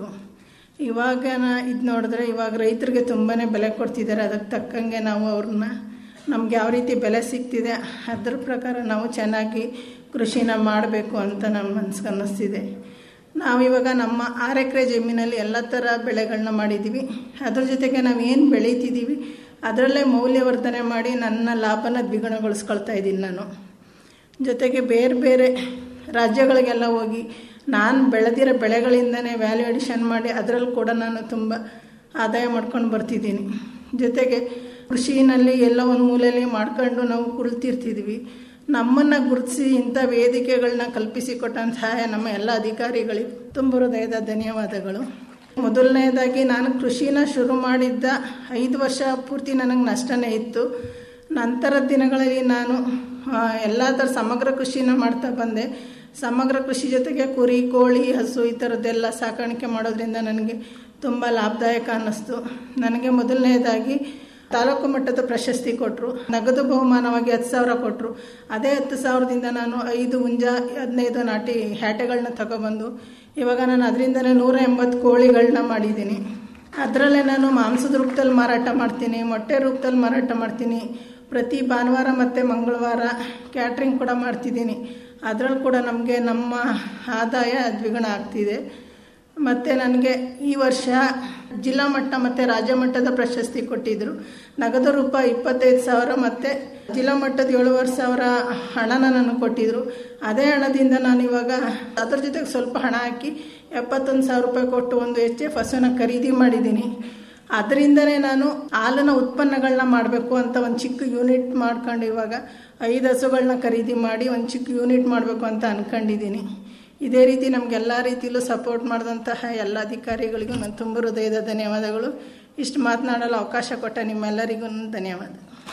ಇವಾಗ ಇದು ನೋಡಿದ್ರೆ ಇವಾಗ ರೈತರಿಗೆ ತುಂಬಾ ಬೆಲೆ ಕೊಡ್ತಿದ್ದಾರೆ ಅದಕ್ಕೆ ತಕ್ಕಂಗೆ ನಾವು ಅವ್ರನ್ನ ನಮ್ಗೆ ಯಾವ ರೀತಿ ಬೆಲೆ ಸಿಗ್ತಿದೆ ಅದ್ರ ಪ್ರಕಾರ ನಾವು ಚೆನ್ನಾಗಿ ಕೃಷಿನ ಮಾಡಬೇಕು ಅಂತ ನಮ್ಮ ಮನ್ಸಿಗೆ ಅನ್ನಿಸ್ತಿದೆ ನಾವಿವಾಗ ನಮ್ಮ ಆರು ಎಕರೆ ಜಮೀನಲ್ಲಿ ಎಲ್ಲ ಥರ ಬೆಳೆಗಳನ್ನ ಮಾಡಿದ್ದೀವಿ ಅದ್ರ ಜೊತೆಗೆ ನಾವು ಏನು ಬೆಳೀತಿದ್ದೀವಿ ಅದರಲ್ಲೇ ಮೌಲ್ಯವರ್ಧನೆ ಮಾಡಿ ನನ್ನ ಲಾಭನ ದ್ವಿಗುಣಗೊಳಿಸ್ಕೊಳ್ತಾ ಇದ್ದೀನಿ ನಾನು ಜೊತೆಗೆ ಬೇರೆ ಬೇರೆ ರಾಜ್ಯಗಳಿಗೆಲ್ಲ ಹೋಗಿ ನಾನು ಬೆಳೆದಿರೋ ಬೆಳೆಗಳಿಂದನೇ ವ್ಯಾಲ್ಯೂ ಅಡಿಷನ್ ಮಾಡಿ ಅದರಲ್ಲಿ ಕೂಡ ನಾನು ತುಂಬ ಆದಾಯ ಮಾಡ್ಕೊಂಡು ಬರ್ತಿದ್ದೀನಿ ಜೊತೆಗೆ ಕೃಷಿನಲ್ಲಿ ಎಲ್ಲ ಒಂದು ಮೂಲೆಯಲ್ಲಿ ಮಾಡ್ಕೊಂಡು ನಾವು ಕುಳಿತಿರ್ತಿದ್ವಿ ನಮ್ಮನ್ನು ಗುರುತಿಸಿ ಇಂಥ ವೇದಿಕೆಗಳನ್ನ ಕಲ್ಪಿಸಿಕೊಟ್ಟಂತ ಸಹಾಯ ನಮ್ಮ ಎಲ್ಲ ಅಧಿಕಾರಿಗಳಿಗೆ ತುಂಬ ಹೃದಯದ ಧನ್ಯವಾದಗಳು ಮೊದಲನೇದಾಗಿ ನಾನು ಕೃಷಿನ ಶುರು ಮಾಡಿದ್ದ ಐದು ವರ್ಷ ಪೂರ್ತಿ ನನಗೆ ನಷ್ಟನೇ ಇತ್ತು ನಂತರದ ದಿನಗಳಲ್ಲಿ ನಾನು ಎಲ್ಲ ಥರ ಸಮಗ್ರ ಕೃಷಿನ ಮಾಡ್ತಾ ಬಂದೆ ಸಮಗ್ರ ಕೃಷಿ ಜೊತೆಗೆ ಕುರಿ ಕೋಳಿ ಹಸು ಈ ಥರದ್ದೆಲ್ಲ ಸಾಕಾಣಿಕೆ ಮಾಡೋದ್ರಿಂದ ನನಗೆ ತುಂಬ ಲಾಭದಾಯಕ ಅನ್ನಿಸ್ತು ನನಗೆ ಮೊದಲನೇದಾಗಿ ತಾಲೂಕು ಮಟ್ಟದ ಪ್ರಶಸ್ತಿ ಕೊಟ್ಟರು ನಗದು ಬಹುಮಾನವಾಗಿ ಹತ್ತು ಸಾವಿರ ಕೊಟ್ಟರು ಅದೇ ಹತ್ತು ಸಾವಿರದಿಂದ ನಾನು ಐದು ಹುಂಜ ಹದಿನೈದು ನಾಟಿ ಹ್ಯಾಟೆಗಳನ್ನ ತಗೊಬಂದು ಇವಾಗ ನಾನು ಅದರಿಂದನೇ ನೂರ ಎಂಬತ್ತು ಕೋಳಿಗಳನ್ನ ಮಾಡಿದ್ದೀನಿ ಅದರಲ್ಲೇ ನಾನು ಮಾಂಸದ ರೂಪದಲ್ಲಿ ಮಾರಾಟ ಮಾಡ್ತೀನಿ ಮೊಟ್ಟೆ ರೂಪದಲ್ಲಿ ಮಾರಾಟ ಮಾಡ್ತೀನಿ ಪ್ರತಿ ಭಾನುವಾರ ಮತ್ತು ಮಂಗಳವಾರ ಕ್ಯಾಟ್ರಿಂಗ್ ಕೂಡ ಮಾಡ್ತಿದ್ದೀನಿ ಅದರಲ್ಲಿ ಕೂಡ ನಮಗೆ ನಮ್ಮ ಆದಾಯ ದ್ವಿಗುಣ ಆಗ್ತಿದೆ ಮತ್ತು ನನಗೆ ಈ ವರ್ಷ ಜಿಲ್ಲಾ ಮಟ್ಟ ಮತ್ತು ರಾಜ್ಯ ಮಟ್ಟದ ಪ್ರಶಸ್ತಿ ಕೊಟ್ಟಿದ್ದರು ನಗದು ರೂಪಾಯಿ ಇಪ್ಪತ್ತೈದು ಸಾವಿರ ಮತ್ತು ಜಿಲ್ಲಾ ಮಟ್ಟದ ಏಳುವರೆ ಸಾವಿರ ಹಣನ ನನಗೆ ಕೊಟ್ಟಿದ್ದರು ಅದೇ ಹಣದಿಂದ ನಾನು ಇವಾಗ ಅದ್ರ ಜೊತೆಗೆ ಸ್ವಲ್ಪ ಹಣ ಹಾಕಿ ಎಪ್ಪತ್ತೊಂದು ಸಾವಿರ ರೂಪಾಯಿ ಕೊಟ್ಟು ಒಂದು ಎಚ್ ಎಫ್ ಹಸುನ ಖರೀದಿ ಮಾಡಿದ್ದೀನಿ ಅದರಿಂದನೇ ನಾನು ಹಾಲಿನ ಉತ್ಪನ್ನಗಳನ್ನ ಮಾಡಬೇಕು ಅಂತ ಒಂದು ಚಿಕ್ಕ ಯೂನಿಟ್ ಮಾಡ್ಕೊಂಡು ಇವಾಗ ಐದು ಹಸುಗಳನ್ನ ಖರೀದಿ ಮಾಡಿ ಒಂದು ಚಿಕ್ಕ ಯೂನಿಟ್ ಮಾಡಬೇಕು ಅಂತ ಅಂದ್ಕೊಂಡಿದ್ದೀನಿ ಇದೇ ರೀತಿ ನಮಗೆಲ್ಲ ರೀತಿಯಲ್ಲೂ ಸಪೋರ್ಟ್ ಮಾಡಿದಂತಹ ಎಲ್ಲ ಅಧಿಕಾರಿಗಳಿಗೂ ನಾನು ತುಂಬ ಹೃದಯದ ಧನ್ಯವಾದಗಳು ಇಷ್ಟು ಮಾತನಾಡಲು ಅವಕಾಶ ಕೊಟ್ಟ ನಿಮ್ಮೆಲ್ಲರಿಗೂ ಧನ್ಯವಾದ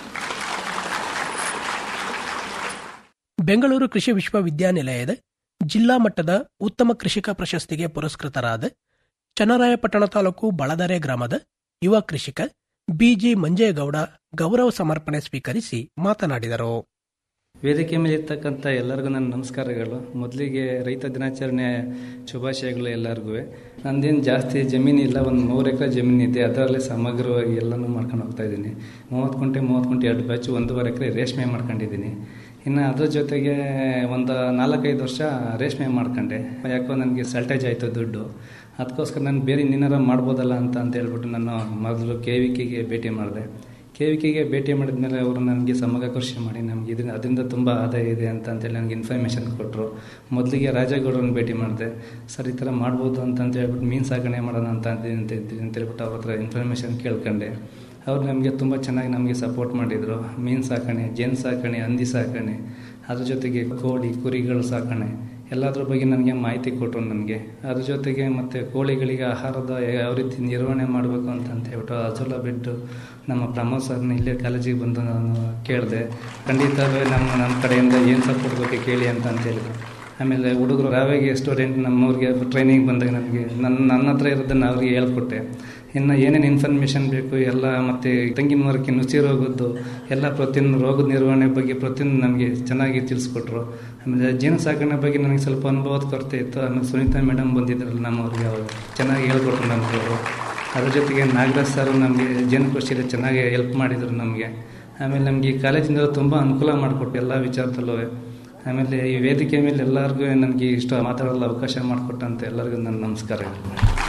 ಬೆಂಗಳೂರು ಕೃಷಿ ವಿಶ್ವವಿದ್ಯಾನಿಲಯದ ಜಿಲ್ಲಾ ಮಟ್ಟದ ಉತ್ತಮ ಕೃಷಿಕ ಪ್ರಶಸ್ತಿಗೆ ಪುರಸ್ಕೃತರಾದ ಚನ್ನರಾಯಪಟ್ಟಣ ತಾಲೂಕು ಬಳದರೆ ಗ್ರಾಮದ ಯುವ ಕೃಷಿಕ ಬಿಜಿ ಮಂಜೇಗೌಡ ಗೌರವ ಸಮರ್ಪಣೆ ಸ್ವೀಕರಿಸಿ ಮಾತನಾಡಿದರು ವೇದಿಕೆ ಮೇಲೆ ಇರ್ತಕ್ಕಂಥ ಎಲ್ಲರಿಗೂ ನನ್ನ ನಮಸ್ಕಾರಗಳು ಮೊದಲಿಗೆ ರೈತ ದಿನಾಚರಣೆ ಶುಭಾಶಯಗಳು ಎಲ್ಲರಿಗೂ ನಂದೇನು ಜಾಸ್ತಿ ಜಮೀನಿಲ್ಲ ಒಂದು ಮೂರು ಎಕರೆ ಜಮೀನಿದೆ ಅದರಲ್ಲಿ ಸಮಗ್ರವಾಗಿ ಎಲ್ಲನೂ ಮಾಡ್ಕೊಂಡು ಹೋಗ್ತಾ ಇದ್ದೀನಿ ಮೂವತ್ತು ಕುಂಟೆ ಮೂವತ್ತು ಕುಂಟೆ ಎರಡು ಬ್ಯಾಚ್ ಒಂದೂವರೆ ಎಕರೆ ರೇಷ್ಮೆ ಮಾಡ್ಕೊಂಡಿದ್ದೀನಿ ಇನ್ನು ಅದ್ರ ಜೊತೆಗೆ ಒಂದು ನಾಲ್ಕೈದು ವರ್ಷ ರೇಷ್ಮೆ ಮಾಡ್ಕೊಂಡೆ ಯಾಕೋ ನನಗೆ ಸಲ್ಟೇಜ್ ಆಯಿತು ದುಡ್ಡು ಅದಕ್ಕೋಸ್ಕರ ನಾನು ಬೇರೆ ಇನ್ನೇನಾರ ಮಾಡ್ಬೋದಲ್ಲ ಅಂತ ಅಂತ ಹೇಳ್ಬಿಟ್ಟು ನಾನು ಮೊದಲು ಕೆ ವಿ ಕೆಗೆ ಭೇಟಿ ಮಾಡಿದೆ ಕೆ ವಿ ಕೆಗೆ ಭೇಟಿ ಮಾಡಿದ್ಮೇಲೆ ಅವರು ನನಗೆ ಸಮಗ್ರ ಕೃಷಿ ಮಾಡಿ ನಮಗೆ ಇದರಿಂದ ಅದರಿಂದ ತುಂಬ ಆದಾಯ ಇದೆ ಅಂತ ಅಂತೇಳಿ ನನಗೆ ಇನ್ಫಾರ್ಮೇಷನ್ ಕೊಟ್ಟರು ಮೊದಲಿಗೆ ರಾಜೇಗೌಡರನ್ನ ಭೇಟಿ ಮಾಡಿದೆ ಸರ್ ಈ ಥರ ಮಾಡ್ಬೋದು ಅಂತ ಅಂತ ಹೇಳ್ಬಿಟ್ಟು ಮೀನು ಸಾಗಣೆ ಮಾಡೋಣ ಅಂತ ಅಂತೀನಿ ಅಂತ ಇದ್ದೀನಿ ಅಂತ ಹೇಳ್ಬಿಟ್ಟು ಅವ್ರ ಹತ್ರ ಇನ್ಫಾರ್ಮೇಷನ್ ಕೇಳ್ಕೊಂಡೆ ಅವ್ರು ನಮಗೆ ತುಂಬ ಚೆನ್ನಾಗಿ ನಮಗೆ ಸಪೋರ್ಟ್ ಮಾಡಿದರು ಮೀನು ಸಾಕಣೆ ಜೇನು ಸಾಕಣೆ ಹಂದಿ ಸಾಕಣೆ ಅದ್ರ ಜೊತೆಗೆ ಕೋಳಿ ಕುರಿಗಳು ಸಾಕಣೆ ಎಲ್ಲದ್ರ ಬಗ್ಗೆ ನನಗೆ ಮಾಹಿತಿ ಕೊಟ್ಟರು ನನಗೆ ಅದ್ರ ಜೊತೆಗೆ ಮತ್ತು ಕೋಳಿಗಳಿಗೆ ಆಹಾರದ ಯಾವ ರೀತಿ ನಿರ್ವಹಣೆ ಮಾಡಬೇಕು ಅಂತ ಅಂತ ಹೇಳ್ಬಿಟ್ಟು ಅಜೋಲ ಬಿಟ್ಟು ನಮ್ಮ ಪ್ರಮೋದ್ ಸರ್ನ ಇಲ್ಲೇ ಕಾಲೇಜಿಗೆ ಬಂದು ನಾನು ಕೇಳಿದೆ ಖಂಡಿತವೇ ನಮ್ಮ ನಮ್ಮ ಕಡೆಯಿಂದ ಏನು ಸಪೋರ್ಟ್ ಬೇಕು ಕೇಳಿ ಅಂತ ಅಂತ ಹೇಳಿದ್ರು ಆಮೇಲೆ ಹುಡುಗರು ರಾವೆಗೆ ಸ್ಟೂಡೆಂಟ್ ನಮ್ಮವ್ರಿಗೆ ಟ್ರೈನಿಂಗ್ ಬಂದಾಗ ನನಗೆ ನನ್ನ ನನ್ನ ಹತ್ರ ಇರೋದನ್ನು ಅವ್ರಿಗೆ ಹೇಳ್ಕೊಟ್ಟೆ ಇನ್ನು ಏನೇನು ಇನ್ಫಾರ್ಮೇಷನ್ ಬೇಕು ಎಲ್ಲ ಮತ್ತು ತೆಂಗಿನ ಮರಕ್ಕೆ ನುಸಿ ರೋಗದ್ದು ಎಲ್ಲ ಪ್ರತಿಯೊಂದು ರೋಗದ ನಿರ್ವಹಣೆ ಬಗ್ಗೆ ಪ್ರತಿಯೊಂದು ನಮಗೆ ಚೆನ್ನಾಗಿ ತಿಳಿಸ್ಕೊಟ್ರು ಆಮೇಲೆ ಜೇನು ಸಾಕಣೆ ಬಗ್ಗೆ ನನಗೆ ಸ್ವಲ್ಪ ಅನುಭವದ ಕೊರತೆ ಇತ್ತು ಆಮೇಲೆ ಸುನೀತಾ ಮೇಡಮ್ ಬಂದಿದ್ರಲ್ಲ ನಮ್ಮವ್ರಿಗೆ ಅವಾಗ ಚೆನ್ನಾಗಿ ಹೇಳ್ಕೊಟ್ರು ನಮಗೆ ಅವರು ಅದ್ರ ಜೊತೆಗೆ ನಾಗರಾಜ್ ಸರ್ ನಮಗೆ ಜೇನು ಕೃಷಿಯಲ್ಲಿ ಚೆನ್ನಾಗಿ ಹೆಲ್ಪ್ ಮಾಡಿದರು ನಮಗೆ ಆಮೇಲೆ ನಮಗೆ ಈ ಕಾಲೇಜಿಂದ ತುಂಬ ಅನುಕೂಲ ಮಾಡಿಕೊಟ್ಟು ಎಲ್ಲ ವಿಚಾರದಲ್ಲೂ ಆಮೇಲೆ ಈ ವೇದಿಕೆ ಮೇಲೆ ಎಲ್ಲರಿಗೂ ನನಗೆ ಇಷ್ಟ ಮಾತಾಡಲು ಅವಕಾಶ ಮಾಡಿಕೊಟ್ಟಂತ ಎಲ್ಲರಿಗೂ ನನ್ನ ನಮಸ್ಕಾರಗಳು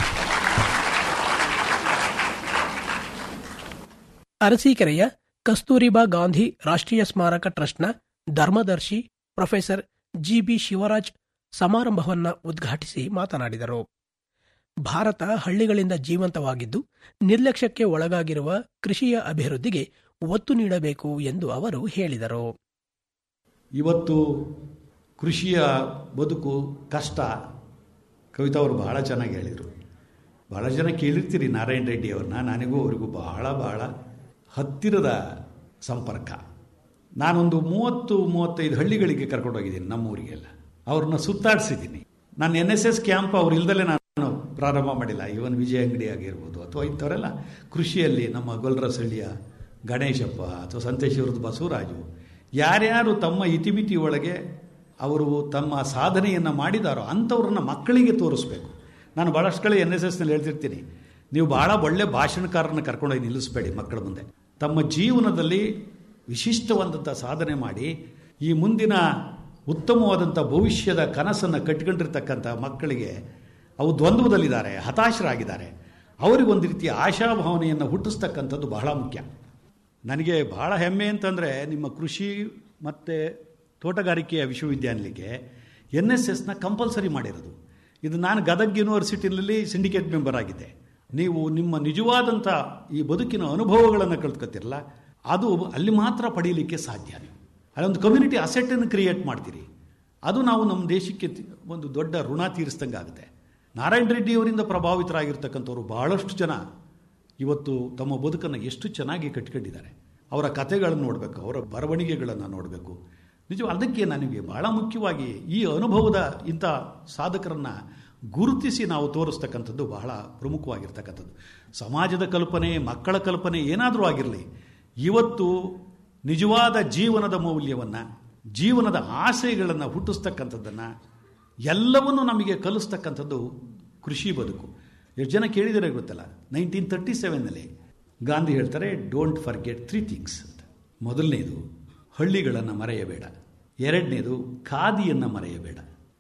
ಅರಸೀಕೆರೆಯ ಕಸ್ತೂರಿಬಾ ಗಾಂಧಿ ರಾಷ್ಟ್ರೀಯ ಸ್ಮಾರಕ ಟ್ರಸ್ಟ್ನ ಧರ್ಮದರ್ಶಿ ಪ್ರೊಫೆಸರ್ ಜಿಬಿ ಶಿವರಾಜ್ ಸಮಾರಂಭವನ್ನ ಉದ್ಘಾಟಿಸಿ ಮಾತನಾಡಿದರು ಭಾರತ ಹಳ್ಳಿಗಳಿಂದ ಜೀವಂತವಾಗಿದ್ದು ನಿರ್ಲಕ್ಷ್ಯಕ್ಕೆ ಒಳಗಾಗಿರುವ ಕೃಷಿಯ ಅಭಿವೃದ್ಧಿಗೆ ಒತ್ತು ನೀಡಬೇಕು ಎಂದು ಅವರು ಹೇಳಿದರು ಇವತ್ತು ಕೃಷಿಯ ಬದುಕು ಕಷ್ಟ ಕವಿತಾ ಅವರು ಬಹಳ ಚೆನ್ನಾಗಿ ಹೇಳಿದರು ಭಾಳ ಜನ ಕೇಳಿರ್ತೀರಿ ನಾರಾಯಣ ರೆಡ್ಡಿ ಅವ್ರನ್ನ ನನಗೂ ಅವರಿಗೂ ಬಹಳ ಬಹಳ ಹತ್ತಿರದ ಸಂಪರ್ಕ ನಾನೊಂದು ಮೂವತ್ತು ಮೂವತ್ತೈದು ಹಳ್ಳಿಗಳಿಗೆ ಕರ್ಕೊಂಡೋಗಿದ್ದೀನಿ ನಮ್ಮೂರಿಗೆಲ್ಲ ಅವ್ರನ್ನ ಸುತ್ತಾಡಿಸಿದ್ದೀನಿ ನಾನು ಎನ್ ಎಸ್ ಎಸ್ ಕ್ಯಾಂಪ್ ಅವ್ರು ಇಲ್ದಲೇ ನಾನು ಪ್ರಾರಂಭ ಮಾಡಿಲ್ಲ ಇವನ್ ವಿಜಯ ಅಂಗಡಿ ಆಗಿರ್ಬೋದು ಅಥವಾ ಇಂಥವರೆಲ್ಲ ಕೃಷಿಯಲ್ಲಿ ನಮ್ಮ ಗೊಲ್ರಸಳ್ಳಿಯ ಗಣೇಶಪ್ಪ ಅಥವಾ ಸಂತೇಶ್ವರದ ಬಸವರಾಜು ಯಾರ್ಯಾರು ತಮ್ಮ ಇತಿಮಿತಿ ಒಳಗೆ ಅವರು ತಮ್ಮ ಸಾಧನೆಯನ್ನು ಮಾಡಿದಾರೋ ಅಂಥವ್ರನ್ನ ಮಕ್ಕಳಿಗೆ ತೋರಿಸ್ಬೇಕು ನಾನು ಭಾಳಷ್ಟು ಕಡೆ ಎನ್ ಎಸ್ ಎಸ್ನಲ್ಲಿ ಹೇಳ್ತಿರ್ತೀನಿ ನೀವು ಭಾಳ ಒಳ್ಳೆ ಭಾಷಣಕಾರನ ಕರ್ಕೊಂಡೋಗಿ ನಿಲ್ಲಿಸಬೇಡಿ ಮಕ್ಕಳ ಮುಂದೆ ತಮ್ಮ ಜೀವನದಲ್ಲಿ ವಿಶಿಷ್ಟವಾದಂಥ ಸಾಧನೆ ಮಾಡಿ ಈ ಮುಂದಿನ ಉತ್ತಮವಾದಂಥ ಭವಿಷ್ಯದ ಕನಸನ್ನು ಕಟ್ಕೊಂಡಿರ್ತಕ್ಕಂಥ ಮಕ್ಕಳಿಗೆ ಅವು ದ್ವಂದ್ವದಲ್ಲಿದ್ದಾರೆ ಹತಾಶರಾಗಿದ್ದಾರೆ ಅವರಿಗೊಂದು ರೀತಿಯ ಆಶಾಭಾವನೆಯನ್ನು ಹುಟ್ಟಿಸ್ತಕ್ಕಂಥದ್ದು ಬಹಳ ಮುಖ್ಯ ನನಗೆ ಬಹಳ ಹೆಮ್ಮೆ ಅಂತಂದರೆ ನಿಮ್ಮ ಕೃಷಿ ಮತ್ತು ತೋಟಗಾರಿಕೆಯ ವಿಶ್ವವಿದ್ಯಾನಿಲಯಕ್ಕೆ ಎನ್ ಎಸ್ ಎಸ್ನ ಕಂಪಲ್ಸರಿ ಮಾಡಿರೋದು ಇದು ನಾನು ಗದಗ್ ಯೂನಿವರ್ಸಿಟಿನಲ್ಲಿ ಸಿಂಡಿಕೇಟ್ ಮೆಂಬರ್ ಆಗಿದ್ದೆ ನೀವು ನಿಮ್ಮ ನಿಜವಾದಂಥ ಈ ಬದುಕಿನ ಅನುಭವಗಳನ್ನು ಕಲ್ತ್ಕೊತಿರಲ್ಲ ಅದು ಅಲ್ಲಿ ಮಾತ್ರ ಪಡೀಲಿಕ್ಕೆ ಸಾಧ್ಯ ಅಲ್ಲೊಂದು ಕಮ್ಯುನಿಟಿ ಅಸೆಟ್ಟನ್ನು ಕ್ರಿಯೇಟ್ ಮಾಡ್ತೀರಿ ಅದು ನಾವು ನಮ್ಮ ದೇಶಕ್ಕೆ ಒಂದು ದೊಡ್ಡ ಋಣ ತೀರಿಸ್ದಂಗೆ ಆಗುತ್ತೆ ನಾರಾಯಣ ರೆಡ್ಡಿ ಅವರಿಂದ ಪ್ರಭಾವಿತರಾಗಿರ್ತಕ್ಕಂಥವ್ರು ಬಹಳಷ್ಟು ಜನ ಇವತ್ತು ತಮ್ಮ ಬದುಕನ್ನು ಎಷ್ಟು ಚೆನ್ನಾಗಿ ಕಟ್ಕೊಂಡಿದ್ದಾರೆ ಅವರ ಕಥೆಗಳನ್ನು ನೋಡಬೇಕು ಅವರ ಬರವಣಿಗೆಗಳನ್ನು ನೋಡಬೇಕು ನಿಜ ಅದಕ್ಕೆ ನನಗೆ ಬಹಳ ಮುಖ್ಯವಾಗಿ ಈ ಅನುಭವದ ಇಂಥ ಸಾಧಕರನ್ನು ಗುರುತಿಸಿ ನಾವು ತೋರಿಸ್ತಕ್ಕಂಥದ್ದು ಬಹಳ ಪ್ರಮುಖವಾಗಿರ್ತಕ್ಕಂಥದ್ದು ಸಮಾಜದ ಕಲ್ಪನೆ ಮಕ್ಕಳ ಕಲ್ಪನೆ ಏನಾದರೂ ಆಗಿರಲಿ ಇವತ್ತು ನಿಜವಾದ ಜೀವನದ ಮೌಲ್ಯವನ್ನು ಜೀವನದ ಆಸೆಗಳನ್ನು ಹುಟ್ಟಿಸ್ತಕ್ಕಂಥದ್ದನ್ನು ಎಲ್ಲವನ್ನೂ ನಮಗೆ ಕಲಿಸ್ತಕ್ಕಂಥದ್ದು ಕೃಷಿ ಬದುಕು ಎಷ್ಟು ಜನ ಕೇಳಿದರೆ ಗೊತ್ತಲ್ಲ ನೈನ್ಟೀನ್ ತರ್ಟಿ ಸೆವೆನ್ನಲ್ಲಿ ಗಾಂಧಿ ಹೇಳ್ತಾರೆ ಡೋಂಟ್ ಫರ್ಗೆಟ್ ತ್ರೀ ಥಿಂಗ್ಸ್ ಅಂತ ಮೊದಲನೇದು ಹಳ್ಳಿಗಳನ್ನು ಮರೆಯಬೇಡ ಎರಡನೇದು ಖಾದಿಯನ್ನು ಮರೆಯಬೇಡ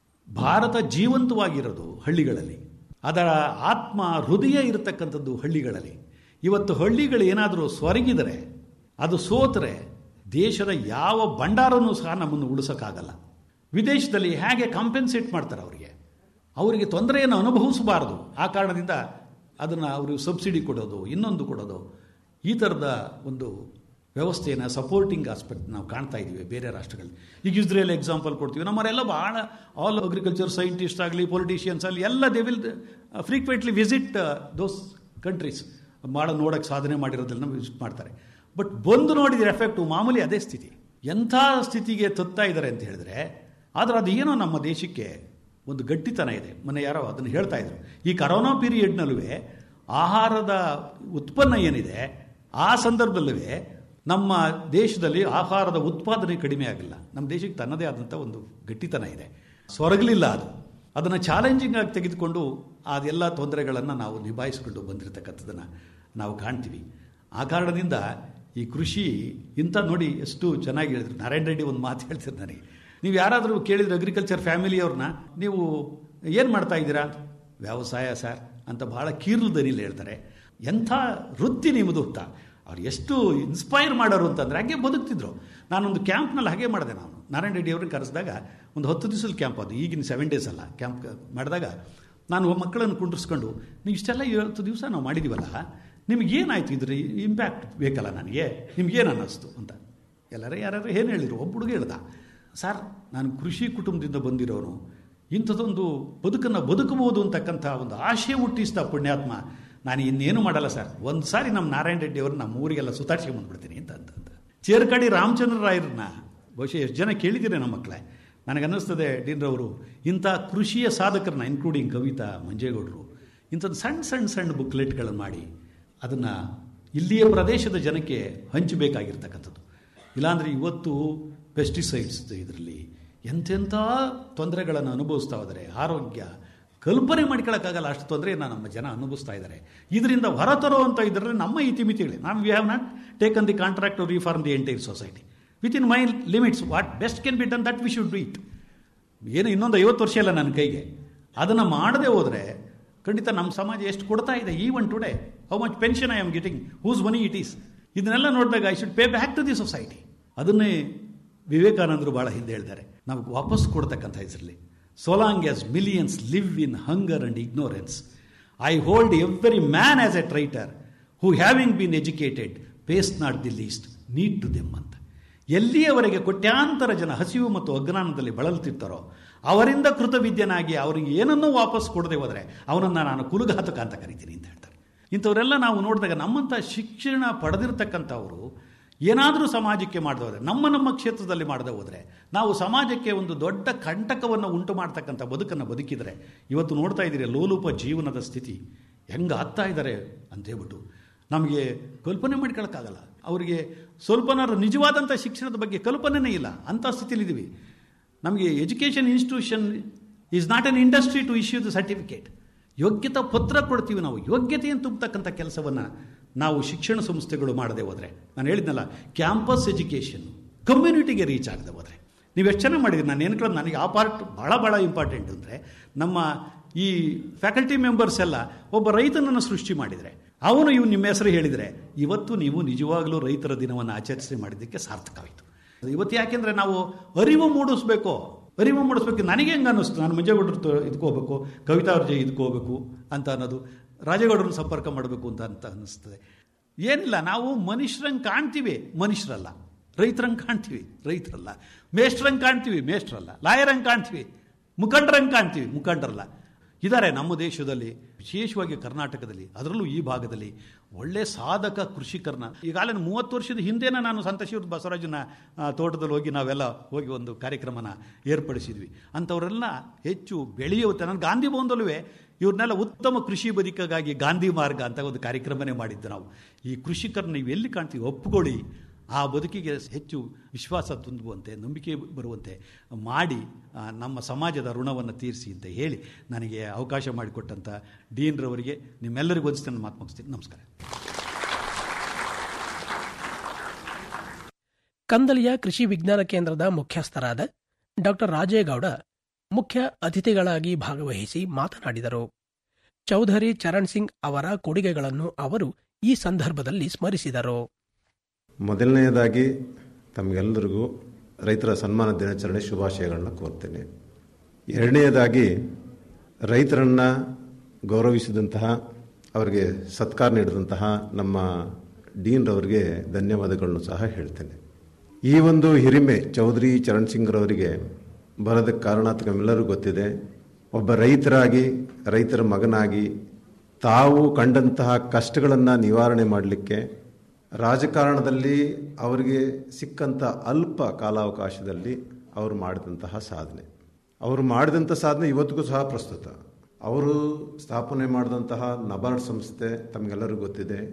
ಭಾರತ ಜೀವಂತವಾಗಿರೋದು ಹಳ್ಳಿಗಳಲ್ಲಿ ಅದರ ಆತ್ಮ ಹೃದಯ ಇರತಕ್ಕಂಥದ್ದು ಹಳ್ಳಿಗಳಲ್ಲಿ ಇವತ್ತು ಹಳ್ಳಿಗಳು ಏನಾದರೂ ಸ್ವರಗಿದರೆ ಅದು ಸೋತರೆ ದೇಶದ ಯಾವ ಭಂಡಾರನೂ ಸಹ ನಮ್ಮನ್ನು ಉಳಿಸೋಕ್ಕಾಗಲ್ಲ ವಿದೇಶದಲ್ಲಿ ಹೇಗೆ ಕಾಂಪೆನ್ಸೇಟ್ ಮಾಡ್ತಾರೆ ಅವರಿಗೆ ಅವರಿಗೆ ತೊಂದರೆಯನ್ನು ಅನುಭವಿಸಬಾರದು ಆ ಕಾರಣದಿಂದ ಅದನ್ನು ಅವರು ಸಬ್ಸಿಡಿ ಕೊಡೋದು ಇನ್ನೊಂದು ಕೊಡೋದು ಈ ಥರದ ಒಂದು ವ್ಯವಸ್ಥೆಯನ್ನು ಸಪೋರ್ಟಿಂಗ್ ಆಸ್ಪೆಕ್ಟ್ ನಾವು ಕಾಣ್ತಾ ಇದ್ದೀವಿ ಬೇರೆ ರಾಷ್ಟ್ರಗಳಲ್ಲಿ ಈಗ ಇಸ್ರೇಲ್ ಎಕ್ಸಾಂಪಲ್ ಕೊಡ್ತೀವಿ ನಮ್ಮರೆಲ್ಲ ಭಾಳ ಆಲ್ ಅಗ್ರಿಕಲ್ಚರ್ ಸೈಂಟಿಸ್ಟ್ ಆಗಲಿ ಪೊಲಿಟಿಷಿಯನ್ಸ್ ಆಗಲಿ ಎಲ್ಲ they will frequently visit those countries ಭಾಳ ನೋಡೋಕ್ಕೆ ಸಾಧನೆ ಮಾಡಿರೋದೆಲ್ಲ ವಿಸಿಟ್ ಮಾಡ್ತಾರೆ ಬಟ್ ಬಂದು ನೋಡಿದ್ರೆ ಎಫೆಕ್ಟು ಮಾಮೂಲಿ ಅದೇ ಸ್ಥಿತಿ ಎಂಥ ಸ್ಥಿತಿಗೆ ತತ್ತಾ ಇದ್ದಾರೆ ಅಂತ ಹೇಳಿದ್ರೆ ಆದರೆ ಅದು ಏನೋ ನಮ್ಮ ದೇಶಕ್ಕೆ ಒಂದು ಗಟ್ಟಿತನ ಇದೆ ಮೊನ್ನೆ ಯಾರೋ ಅದನ್ನು ಹೇಳ್ತಾ ಇದ್ರು ಈ ಕರೋನಾ ಪೀರಿಯಡ್ನಲ್ಲೂ ಆಹಾರದ ಉತ್ಪನ್ನ ಏನಿದೆ ಆ ಸಂದರ್ಭದಲ್ಲೂ ನಮ್ಮ ದೇಶದಲ್ಲಿ ಆಹಾರದ ಉತ್ಪಾದನೆ ಕಡಿಮೆ ಆಗಿಲ್ಲ ನಮ್ಮ ದೇಶಕ್ಕೆ ತನ್ನದೇ ಆದಂಥ ಒಂದು ಗಟ್ಟಿತನ ಇದೆ ಸ್ವರ್ಗಲಿಲ್ಲ ಅದು ಅದನ್ನು ಚಾಲೆಂಜಿಂಗ್ ಆಗಿ ತೆಗೆದುಕೊಂಡು ಅದೆಲ್ಲ ತೊಂದರೆಗಳನ್ನು ನಾವು ನಿಭಾಯಿಸಿಕೊಂಡು ಬಂದಿರತಕ್ಕಂಥದ್ದನ್ನು ನಾವು ಕಾಣ್ತೀವಿ ಆ ಕಾರಣದಿಂದ ಈ ಕೃಷಿ ಇಂಥ ನೋಡಿ ಎಷ್ಟು ಚೆನ್ನಾಗಿ ಹೇಳಿದ್ರು ನಾರಾಯಣ ರೆಡ್ಡಿ ಒಂದು ಮಾತು ಹೇಳ್ತಾರೆ ನನಗೆ ನೀವು ಯಾರಾದರೂ ಕೇಳಿದ್ರೆ ಅಗ್ರಿಕಲ್ಚರ್ ಫ್ಯಾಮಿಲಿಯವ್ರನ್ನ ನೀವು ಏನು ಮಾಡ್ತಾ ಇದ್ದೀರಾ ವ್ಯವಸಾಯ ಸರ್ ಅಂತ ಭಾಳ ಕೀರ್ಲು ದನಿಲಿ ಹೇಳ್ತಾರೆ ಎಂಥ ವೃತ್ತಿ ನಿಮ್ಮದು ಅಂತ ಅವ್ರು ಎಷ್ಟು ಇನ್ಸ್ಪೈರ್ ಮಾಡೋರು ಅಂತಂದರೆ ಹಾಗೆ ಬದುಕ್ತಿದ್ರು ನಾನೊಂದು ಕ್ಯಾಂಪ್ನಲ್ಲಿ ಹಾಗೆ ಮಾಡಿದೆ ನಾನು ನಾರಾಯಣ ರೆಡ್ಡಿ ಅವ್ರನ್ನ ಕರೆಸಿದಾಗ ಒಂದು ಹತ್ತು ದಿವಸದ ಕ್ಯಾಂಪ್ ಅದು ಈಗಿನ ಸೆವೆನ್ ಡೇಸ್ ಅಲ್ಲ ಕ್ಯಾಂಪ್ ಮಾಡಿದಾಗ ನಾನು ಮಕ್ಕಳನ್ನು ಕುಂಡ್ರಿಸ್ಕೊಂಡು ನೀವು ಇಷ್ಟೆಲ್ಲ ಇವತ್ತು ದಿವಸ ನಾವು ಮಾಡಿದ್ದೀವಲ್ಲ ನಿಮಗೇನಾಯಿತು ಇದ್ರ ಇಂಪ್ಯಾಕ್ಟ್ ಬೇಕಲ್ಲ ನನಗೆ ನಿಮ್ಗೇನು ಅನ್ನಿಸ್ತು ಅಂತ ಎಲ್ಲರೂ ಯಾರು ಏನು ಹೇಳಿದ್ರು ಒಬ್ಬ ಹುಡುಗ ಹೇಳ್ದ ಸರ್ ನಾನು ಕೃಷಿ ಕುಟುಂಬದಿಂದ ಬಂದಿರೋನು ಇಂಥದ್ದೊಂದು ಬದುಕನ್ನು ಬದುಕಬಹುದು ಅಂತಕ್ಕಂಥ ಒಂದು ಆಶೆ ಹುಟ್ಟಿಸಿದ ಪುಣ್ಯಾತ್ಮ ನಾನು ಇನ್ನೇನು ಮಾಡಲ್ಲ ಸರ್ ಒಂದು ಸಾರಿ ನಮ್ಮ ನಾರಾಯಣ ರೆಡ್ಡಿ ಅವರು ನಮ್ಮ ಊರಿಗೆಲ್ಲ ಸುತ್ತಾಡ್ಸ್ಕೊಂಡು ಬಂದ್ಬಿಡ್ತೀನಿ ಅಂತ ಅಂತ ಚೇರ್ಕಾಡಿ ರಾಮಚಂದ್ರ ರಾಯರನ್ನ ಬಹುಶಃ ಎಷ್ಟು ಜನ ಕೇಳಿದ್ದೀರಿ ನಮ್ಮ ಮಕ್ಕಳೇ ನನಗನ್ನಿಸ್ತದೆ ಡೀನ್ರವರು ಇಂಥ ಕೃಷಿಯ ಸಾಧಕರನ್ನ ಇನ್ಕ್ಲೂಡಿಂಗ್ ಕವಿತಾ ಮಂಜೇಗೌಡರು ಇಂಥದ್ದು ಸಣ್ಣ ಸಣ್ಣ ಸಣ್ಣ ಬುಕ್ಲೆಟ್ಗಳನ್ನು ಮಾಡಿ ಅದನ್ನು ಇಲ್ಲಿಯ ಪ್ರದೇಶದ ಜನಕ್ಕೆ ಹಂಚಬೇಕಾಗಿರ್ತಕ್ಕಂಥದ್ದು ಇಲ್ಲಾಂದರೆ ಇವತ್ತು ಪೆಸ್ಟಿಸೈಡ್ಸ್ ಇದರಲ್ಲಿ ಎಂತೆಂಥ ತೊಂದರೆಗಳನ್ನು ಅನುಭವಿಸ್ತಾ ಇದ್ದಾರೆ ಆರೋಗ್ಯ ಕಲ್ಪನೆ ಮಾಡ್ಕೊಳ್ಳೋಕ್ಕಾಗಲ್ಲ ಅಷ್ಟು ತೊಂದರೆಯನ್ನು ನಮ್ಮ ಜನ ಅನುಭವಿಸ್ತಾ ಇದ್ದಾರೆ ಇದರಿಂದ ಹೊರತರುವಂಥ ಇದರಲ್ಲಿ ನಮ್ಮ ಇತಿಮಿತಿಗಳೇ ನಾವು we have not taken the contract to reform the entire society within my limits what best can be done that we should do it ಏನು ಇನ್ನೊಂದು ಐವತ್ತು ವರ್ಷ ಇಲ್ಲ ನನ್ನ ಕೈಗೆ ಅದನ್ನು ಮಾಡದೆ ಹೋದರೆ ಖಂಡಿತ ನಮ್ಮ ಸಮಾಜ ಎಷ್ಟು ಕೊಡ್ತಾ ಇದೆ even today how much pension I am getting whose money it is ಇದನ್ನೆಲ್ಲ ನೋಡಿದಾಗ I should pay back to the society ಅದನ್ನೇ ವಿವೇಕಾನಂದರು ಭಾಳ ಹಿಂದೆ ಹೇಳ್ತಾರೆ ನಾವು ವಾಪಸ್ ಕೊಡ್ತಕ್ಕಂಥ ಹೆಸರಲ್ಲಿ so long as millions live in hunger and ignorance I hold every man as a traitor who having been educated pays not the least need to them ಅಂತ ಎಲ್ಲಿಯವರೆಗೆ ಕೋಟ್ಯಾಂತರ ಜನ ಹಸಿವು ಮತ್ತು ಅಜ್ಞಾನದಲ್ಲಿ ಬಳಲುತ್ತಿರ್ತಾರೋ ಅವರಿಂದ ಕೃತವಿದ್ಯನಾಗಿ ಅವರಿಗೆ ಏನನ್ನೂ ವಾಪಸ್ ಕೊಡದೆ ಹೋದರೆ ಅವನನ್ನು ನಾನು ಕುಲಘಾತಕ ಅಂತ ಕರಿತೀನಿ ಅಂತ ಹೇಳ್ತಾರೆ ಇಂಥವರೆಲ್ಲ ನಾವು ನೋಡಿದಾಗ ನಮ್ಮಂಥ ಶಿಕ್ಷಣ ಪಡೆದಿರ್ತಕ್ಕಂಥವರು ಏನಾದರೂ ಸಮಾಜಕ್ಕೆ ಮಾಡದೆ ಹೋದರೆ ನಮ್ಮ ನಮ್ಮ ಕ್ಷೇತ್ರದಲ್ಲಿ ಮಾಡದೆ ಹೋದರೆ ನಾವು ಸಮಾಜಕ್ಕೆ ಒಂದು ದೊಡ್ಡ ಕಂಟಕವನ್ನು ಉಂಟು ಮಾಡ್ತಕ್ಕಂಥ ಬದುಕನ್ನು ಬದುಕಿದರೆ ಇವತ್ತು ನೋಡ್ತಾ ಇದ್ದೀರಿ ಲೋಲೂಪ ಜೀವನದ ಸ್ಥಿತಿ ಹೆಂಗೆ ಆಗ್ತಾ ಇದ್ದಾರೆ ಅಂತ ಹೇಳ್ಬಿಟ್ಟು ನಮಗೆ ಕಲ್ಪನೆ ಮಾಡ್ಕೊಳಕ್ಕಾಗಲ್ಲ ಅವರಿಗೆ ಸ್ವಲ್ಪನಾರು ನಿಜವಾದಂಥ ಶಿಕ್ಷಣದ ಬಗ್ಗೆ ಕಲ್ಪನೆನೇ ಇಲ್ಲ ಅಂಥ ಸ್ಥಿತಿಲಿದ್ದೀವಿ ನಮಗೆ education institution is not an industry to issue the certificate ಯೋಗ್ಯತಾ ಪತ್ರ ಕೊಡ್ತೀವಿ ನಾವು ಯೋಗ್ಯತೆಯನ್ನು ತುಂಬತಕ್ಕಂಥ ಕೆಲಸವನ್ನು ನಾವು ಶಿಕ್ಷಣ ಸಂಸ್ಥೆಗಳು ಮಾಡದೆ ಹೋದರೆ ನಾನು ಹೇಳಿದ್ನಲ್ಲ ಕ್ಯಾಂಪಸ್ ಎಜುಕೇಷನ್ ಕಮ್ಯುನಿಟಿಗೆ ರೀಚ್ ಆಗದೆ ಹೋದರೆ ನೀವು ಎಷ್ಟು ಚೆನ್ನಾಗಿ ಮಾಡಿದ್ರಿ ನಾನು ಏನು ಕೇಳೋದು ನನಗೆ ಆ ಪಾರ್ಟ್ ಭಾಳ ಭಾಳ ಇಂಪಾರ್ಟೆಂಟ್ ಅಂದರೆ ನಮ್ಮ ಈ ಫ್ಯಾಕಲ್ಟಿ ಮೆಂಬರ್ಸ್ ಎಲ್ಲ ಒಬ್ಬ ರೈತನನ್ನು ಸೃಷ್ಟಿ ಮಾಡಿದರೆ ಅವನು ಇವು ನಿಮ್ಮ ಹೆಸರು ಹೇಳಿದರೆ ಇವತ್ತು ನೀವು ನಿಜವಾಗಲೂ ರೈತರ ದಿನವನ್ನು ಆಚರಿಸಿ ಮಾಡಿದ್ದಕ್ಕೆ ಸಾರ್ಥಕವಾಯಿತು ಇವತ್ತು ಯಾಕೆಂದರೆ ನಾವು ಅರಿವು ಮೂಡಿಸ್ಬೇಕು ಅರಿವು ಮೂಡಿಸ್ಬೇಕು ನನಗೆ ಹೆಂಗೆ ಅನ್ನಿಸ್ತು ನಾನು ಮಂಜೇಗೌಡರು ಇದಕ್ಕೋಗ್ಬೇಕು ಕವಿತಾ ಅವ್ರ ಜೈ ಇದಕ್ಕೋಗ್ಬೇಕು ಅಂತ ಅನ್ನೋದು ರಾಜೇಗೌಡರನ್ನ ಸಂಪರ್ಕ ಮಾಡಬೇಕು ಅಂತ ಅಂತ ಅನ್ನಿಸ್ತದೆ ಏನಿಲ್ಲ ನಾವು ಮನುಷ್ಯರಂಗೆ ಕಾಣ್ತೀವಿ ಮನುಷ್ಯರಲ್ಲ ರೈತರಂಗೆ ಕಾಣ್ತೀವಿ ರೈತರಲ್ಲ ಮೇಷ್ಟ್ರಂಗೆ ಕಾಣ್ತೀವಿ ಮೇಷ್ಟ್ರಲ್ಲ ಲಾಯರಂಗೆ ಕಾಣ್ತೀವಿ ಮುಖಂಡರಂಗೆ ಕಾಣ್ತೀವಿ ಮುಖಂಡರಲ್ಲ ಇದ್ದಾರೆ ನಮ್ಮ ದೇಶದಲ್ಲಿ ವಿಶೇಷವಾಗಿ ಕರ್ನಾಟಕದಲ್ಲಿ ಅದರಲ್ಲೂ ಈ ಭಾಗದಲ್ಲಿ ಒಳ್ಳೆ ಸಾಧಕ ಕೃಷಿಕರನ್ನ ಈಗಾಗಲೇ ಮೂವತ್ತು ವರ್ಷದ ಹಿಂದೆನೇ ನಾನು ಸಂತಶಿವ ಬಸವರಾಜನ ತೋಟದಲ್ಲಿ ಹೋಗಿ ನಾವೆಲ್ಲ ಹೋಗಿ ಒಂದು ಕಾರ್ಯಕ್ರಮನ ಏರ್ಪಡಿಸಿದ್ವಿ ಅಂಥವರೆಲ್ಲ ಹೆಚ್ಚು ಬೆಳೆಯುತ್ತೆ ನಾನು ಗಾಂಧಿ ಭವನದಲ್ಲೂ ಇವ್ರನ್ನೆಲ್ಲ ಉತ್ತಮ ಕೃಷಿ ಬದುಕಿಗಾಗಿ ಗಾಂಧಿ ಮಾರ್ಗ ಅಂತ ಒಂದು ಕಾರ್ಯಕ್ರಮನೇ ಮಾಡಿದ್ದು ನಾವು ಈ ಕೃಷಿಕರನ್ನ ನೀವು ಎಲ್ಲಿ ಕಾಣ್ತೀವಿ ಒಪ್ಪುಕೊಳ್ಳಿ ಆ ಬದುಕಿಗೆ ಹೆಚ್ಚು ವಿಶ್ವಾಸ ತುಂಬುವಂತೆ ನಂಬಿಕೆ ಬರುವಂತೆ ಮಾಡಿ ನಮ್ಮ ಸಮಾಜದ ಋಣವನ್ನು ತೀರಿಸಿ ಅಂತ ಹೇಳಿ ನನಗೆ ಅವಕಾಶ ಮಾಡಿಕೊಟ್ಟಂಥ ಡೀನ್ರವರಿಗೆ ನಿಮ್ಮೆಲ್ಲರಿಗೂ ಒಂದಿಸ್ತೇನೆ ಮಾತು ಮುಗಿಸ್ತೀನಿ ನಮಸ್ಕಾರ ಕಂದಲಿಯ ಕೃಷಿ ವಿಜ್ಞಾನ ಕೇಂದ್ರದ ಮುಖ್ಯಸ್ಥರಾದ ಡಾಕ್ಟರ್ ರಾಜೇಗೌಡ ಮುಖ್ಯ ಅತಿಥಿಗಳಾಗಿ ಭಾಗವಹಿಸಿ ಮಾತನಾಡಿದರು ಚೌಧರಿ ಚರಣ್ ಸಿಂಗ್ ಅವರ ಕೊಡುಗೆಗಳನ್ನು ಅವರು ಈ ಸಂದರ್ಭದಲ್ಲಿ ಸ್ಮರಿಸಿದರು ಮೊದಲನೆಯದಾಗಿ ತಮಗೆಲ್ಲರಿಗೂ ರೈತರ ಸನ್ಮಾನ ದಿನಾಚರಣೆ ಶುಭಾಶಯಗಳನ್ನ ಕೋರ್ತೇನೆ ಎರಡನೆಯದಾಗಿ ರೈತರನ್ನು ಗೌರವಿಸಿದಂತಹ ಅವರಿಗೆ ಸತ್ಕಾರ ನೀಡಿದಂತಹ ನಮ್ಮ ಡೀನ್ ರವರಿಗೆ ಧನ್ಯವಾದಗಳನ್ನು ಸಹ ಹೇಳ್ತೇನೆ ಈ ಒಂದು ಹಿರಿಮೆ ಚೌಧರಿ ಚರಣ್ ಸಿಂಗ್ರವರಿಗೆ ಬರೋದಕ್ಕೆ ಕಾರಣ ತಮ್ಮೆಲ್ಲರಿಗೂ ಗೊತ್ತಿದೆ ಒಬ್ಬ ರೈತರಾಗಿ ರೈತರ ಮಗನಾಗಿ ತಾವು ಕಂಡಂತಹ ಕಷ್ಟಗಳನ್ನು ನಿವಾರಣೆ ಮಾಡಲಿಕ್ಕೆ ರಾಜಕಾರಣದಲ್ಲಿ ಅವರಿಗೆ ಸಿಕ್ಕಂಥ ಅಲ್ಪ ಕಾಲಾವಕಾಶದಲ್ಲಿ ಅವರು ಮಾಡಿದಂತಹ ಸಾಧನೆ ಅವರು ಮಾಡಿದಂಥ ಸಾಧನೆ ಇವತ್ತಿಗೂ ಸಹ ಪ್ರಸ್ತುತ ಅವರು ಸ್ಥಾಪನೆ ಮಾಡಿದಂತಹ ನಬಾರ್ಡ್ ಸಂಸ್ಥೆ ತಮಗೆಲ್ಲರಿಗೂ ಗೊತ್ತಿದೆ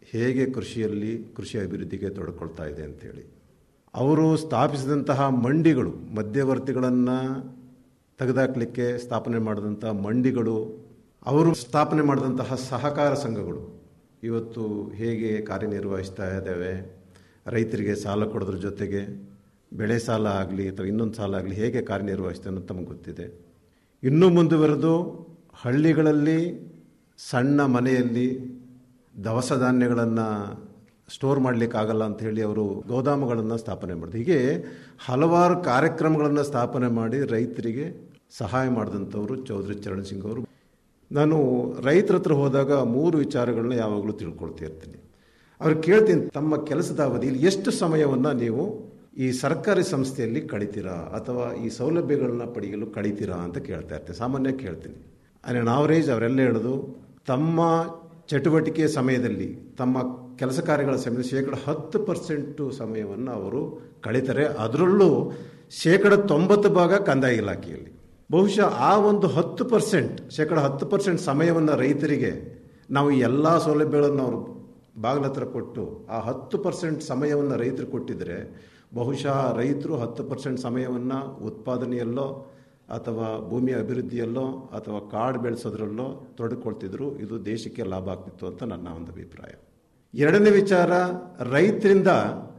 ಹೇಗೆ ಕೃಷಿಯಲ್ಲಿ ಕೃಷಿ ಅಭಿವೃದ್ಧಿಗೆ ತೊಡಕೊಳ್ತಾ ಇದೆ ಅಂತೇಳಿ ಅವರು ಸ್ಥಾಪಿಸಿದಂತಹ ಮಂಡಿಗಳು ಮಧ್ಯವರ್ತಿಗಳನ್ನು ತೆಗೆದಾಕಲಿಕ್ಕೆ ಸ್ಥಾಪನೆ ಮಾಡಿದಂಥ ಮಂಡಿಗಳು ಅವರು ಸ್ಥಾಪನೆ ಮಾಡಿದಂತಹ ಸಹಕಾರ ಸಂಘಗಳು ಇವತ್ತು ಹೇಗೆ ಕಾರ್ಯನಿರ್ವಹಿಸ್ತಾ ಇದ್ದಾವೆ ರೈತರಿಗೆ ಸಾಲ ಕೊಡೋದ್ರ ಜೊತೆಗೆ ಬೆಳೆ ಸಾಲ ಆಗಲಿ ಅಥವಾ ಇನ್ನೊಂದು ಸಾಲ ಆಗಲಿ ಹೇಗೆ ಕಾರ್ಯನಿರ್ವಹಿಸ್ತದೆ ಅನ್ನೋದು ತಮಗೆ ಗೊತ್ತಿದೆ ಇನ್ನೂ ಮುಂದುವರೆದು ಹಳ್ಳಿಗಳಲ್ಲಿ ಸಣ್ಣ ಮನೆಯಲ್ಲಿ ದವಸ ಧಾನ್ಯಗಳನ್ನು ಸ್ಟೋರ್ ಮಾಡಲಿಕ್ಕಾಗಲ್ಲ ಅಂತ ಹೇಳಿ ಅವರು ಗೋದಾಮುಗಳನ್ನು ಸ್ಥಾಪನೆ ಮಾಡಿದ್ರು ಹೀಗೆ ಹಲವಾರು ಕಾರ್ಯಕ್ರಮಗಳನ್ನು ಸ್ಥಾಪನೆ ಮಾಡಿ ರೈತರಿಗೆ ಸಹಾಯ ಮಾಡಿದಂಥವರು ಚೌಧರಿ ಚರಣ್ ಸಿಂಗ್ ಅವರು ನಾನು ರೈತರ ಹತ್ರ ಹೋದಾಗ ಮೂರು ವಿಚಾರಗಳನ್ನ ಯಾವಾಗಲೂ ತಿಳ್ಕೊಳ್ತಾ ಇರ್ತೀನಿ ಅವ್ರು ಕೇಳ್ತೀನಿ ತಮ್ಮ ಕೆಲಸದ ಅವಧಿಯಲ್ಲಿ ಎಷ್ಟು ಸಮಯವನ್ನು ನೀವು ಈ ಸರ್ಕಾರಿ ಸಂಸ್ಥೆಯಲ್ಲಿ ಕಳಿತೀರಾ ಅಥವಾ ಈ ಸೌಲಭ್ಯಗಳನ್ನ ಪಡೆಯಲು ಕಳಿತೀರಾ ಅಂತ ಕೇಳ್ತಾ ಇರ್ತೀನಿ ಸಾಮಾನ್ಯ ಕೇಳ್ತೀನಿ ಆನ್ ಆವರೇಜ್ ಅವರೆಲ್ಲ ಹೇಳೋದು ತಮ್ಮ ಚಟುವಟಿಕೆಯ ಸಮಯದಲ್ಲಿ ತಮ್ಮ ಕೆಲಸ ಕಾರ್ಯಗಳ ಸಮಯದಲ್ಲಿ ಶೇಕಡ ಹತ್ತು ಪರ್ಸೆಂಟು ಸಮಯವನ್ನು ಅವರು ಕಳೀತಾರೆ ಅದರಲ್ಲೂ ಶೇಕಡ ತೊಂಬತ್ತು ಭಾಗ ಕಂದಾಯ ಇಲಾಖೆಯಲ್ಲಿ ಬಹುಶಃ ಆ ಒಂದು ಹತ್ತು ಪರ್ಸೆಂಟ್ ಶೇಕಡ ಹತ್ತು ಪರ್ಸೆಂಟ್ ಸಮಯವನ್ನು ರೈತರಿಗೆ ನಾವು ಈ ಎಲ್ಲ ಸೌಲಭ್ಯಗಳನ್ನು ಅವರು ಬಾಗಿಲ ಹತ್ರ ಕೊಟ್ಟು ಆ ಹತ್ತು ಪರ್ಸೆಂಟ್ ಸಮಯವನ್ನು ರೈತರು ಕೊಟ್ಟಿದ್ರೆ ಬಹುಶಃ ರೈತರು ಹತ್ತು ಪರ್ಸೆಂಟ್ ಸಮಯವನ್ನು ಉತ್ಪಾದನೆಯಲ್ಲೋ ಅಥವಾ ಭೂಮಿಯ ಅಭಿವೃದ್ಧಿಯಲ್ಲೋ ಅಥವಾ ಕಾಡು ಬೆಳೆಸೋದ್ರಲ್ಲೋ ತೊಡಕೊಳ್ತಿದ್ರು ಇದು ದೇಶಕ್ಕೆ ಲಾಭ ಆಗ್ತಿತ್ತು ಅಂತ ನನ್ನ ಒಂದು ಅಭಿಪ್ರಾಯ ಎರಡನೇ ವಿಚಾರ ರೈತರಿಂದ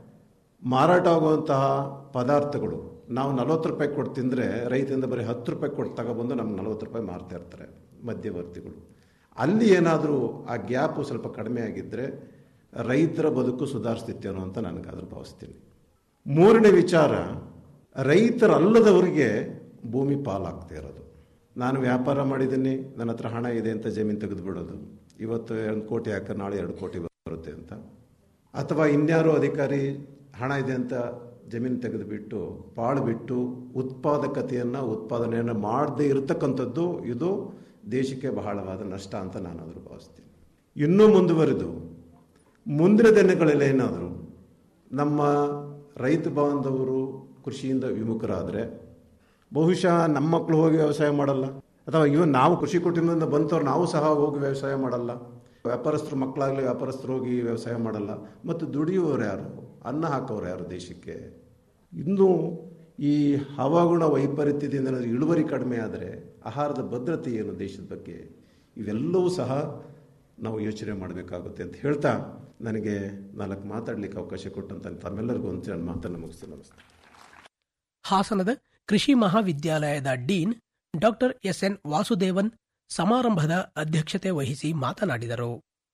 ಮಾರಾಟ ಆಗುವಂತಹ ಪದಾರ್ಥಗಳು ನಾವು ನಲವತ್ತು ರೂಪಾಯಿ ಕೊಟ್ಟು ತಿಂದರೆ ರೈತರಿಂದ ಬರೀ ಹತ್ತು ರೂಪಾಯಿ ಕೊಟ್ಟು ತಗೊಬಂದು ನಮ್ಗೆ ನಲವತ್ತು ರೂಪಾಯಿ ಮಾರ್ತಾ ಇರ್ತಾರೆ ಮಧ್ಯವರ್ತಿಗಳು ಅಲ್ಲಿ ಏನಾದರೂ ಆ ಗ್ಯಾಪು ಸ್ವಲ್ಪ ಕಡಿಮೆ ಆಗಿದ್ದರೆ ರೈತರ ಬದುಕು ಸುಧಾರಿಸ್ತಿತ್ತೇನೋ ಅಂತ ನನಗಾದ್ರೂ ಭಾವಿಸ್ತೀನಿ ಮೂರನೇ ವಿಚಾರ ರೈತರಲ್ಲದವರಿಗೆ ಭೂಮಿ ಪಾಲಾಗ್ತಾ ಇರೋದು ನಾನು ವ್ಯಾಪಾರ ಮಾಡಿದ್ದೀನಿ ನನ್ನ ಹತ್ರ ಹಣ ಇದೆ ಅಂತ ಜಮೀನು ತೆಗೆದು ಬಿಡೋದು ಇವತ್ತು ಒಂದು ಕೋಟಿ ಹಾಕ ನಾಳೆ ಎರಡು ಕೋಟಿ ಬರುತ್ತೆ ಅಂತ ಅಥವಾ ಇನ್ಯಾರೋ ಅಧಿಕಾರಿ ಹಣ ಇದೆ ಅಂತ ಜಮೀನು ತೆಗೆದುಬಿಟ್ಟು ಪಾಳು ಬಿಟ್ಟು ಉತ್ಪಾದಕತೆಯನ್ನು ಉತ್ಪಾದನೆಯನ್ನು ಮಾಡದೇ ಇರತಕ್ಕಂಥದ್ದು ಇದು ದೇಶಕ್ಕೆ ಬಹಳವಾದ ನಷ್ಟ ಅಂತ ನಾನು ಅದ್ರ ಭಾವಿಸ್ತೀನಿ ಇನ್ನೂ ಮುಂದುವರೆದು ಮುಂದಿನ ದಿನಗಳಲ್ಲಿ ಏನಾದರೂ ನಮ್ಮ ರೈತ ಬಾಂಧವರು ಕೃಷಿಯಿಂದ ವಿಮುಖರಾದರೆ ಬಹುಶಃ ನಮ್ಮ ಮಕ್ಕಳು ಹೋಗಿ ವ್ಯವಸಾಯ ಮಾಡಲ್ಲ ಅಥವಾ ಇವನ್ ನಾವು ಕೃಷಿ ಕುಟುಂಬದಿಂದ ಬಂತವ್ರು ನಾವು ಸಹ ಹೋಗಿ ವ್ಯವಸಾಯ ಮಾಡಲ್ಲ ವ್ಯಾಪಾರಸ್ಥರು ಮಕ್ಕಳಾಗಲಿ ವ್ಯಾಪಾರಸ್ಥರು ಹೋಗಿ ವ್ಯವಸಾಯ ಮಾಡಲ್ಲ ಮತ್ತು ದುಡಿಯುವವರು ಯಾರು ಅನ್ನ ಹಾಕೋರು ಯಾರು ದೇಶಕ್ಕೆ ಇನ್ನು ಈ ಹವಾಗುಣ ವೈಪರೀತ್ಯದಿಂದ ಏನಾದ್ರು ಇಳುವರಿ ಕಡಿಮೆ ಆದರೆ ಆಹಾರದ ಭದ್ರತೆ ಏನು ದೇಶದ ಬಗ್ಗೆ ಇವೆಲ್ಲವೂ ಸಹ ನಾವು ಯೋಚನೆ ಮಾಡಬೇಕಾಗುತ್ತೆ ಅಂತ ಹೇಳ್ತಾ ನನಗೆ ನಾಲ್ಕು ಮಾತಾಡಲಿಕ್ಕೆ ಅವಕಾಶ ಕೊಟ್ಟಂತ ತಮ್ಮೆಲ್ಲರಿಗೂ ಒಂದು ನನ್ನ ಮಾತನ್ನು ಮುಗಿಸ್ತೀನಿ ನಮಸ್ತೆ ಹಾಸನದ ಕೃಷಿ ಮಹಾವಿದ್ಯಾಲಯದ dean doctor S N Vasudevan ಸಮಾರಂಭದ ಅಧ್ಯಕ್ಷತೆ ವಹಿಸಿ ಮಾತನಾಡಿದರು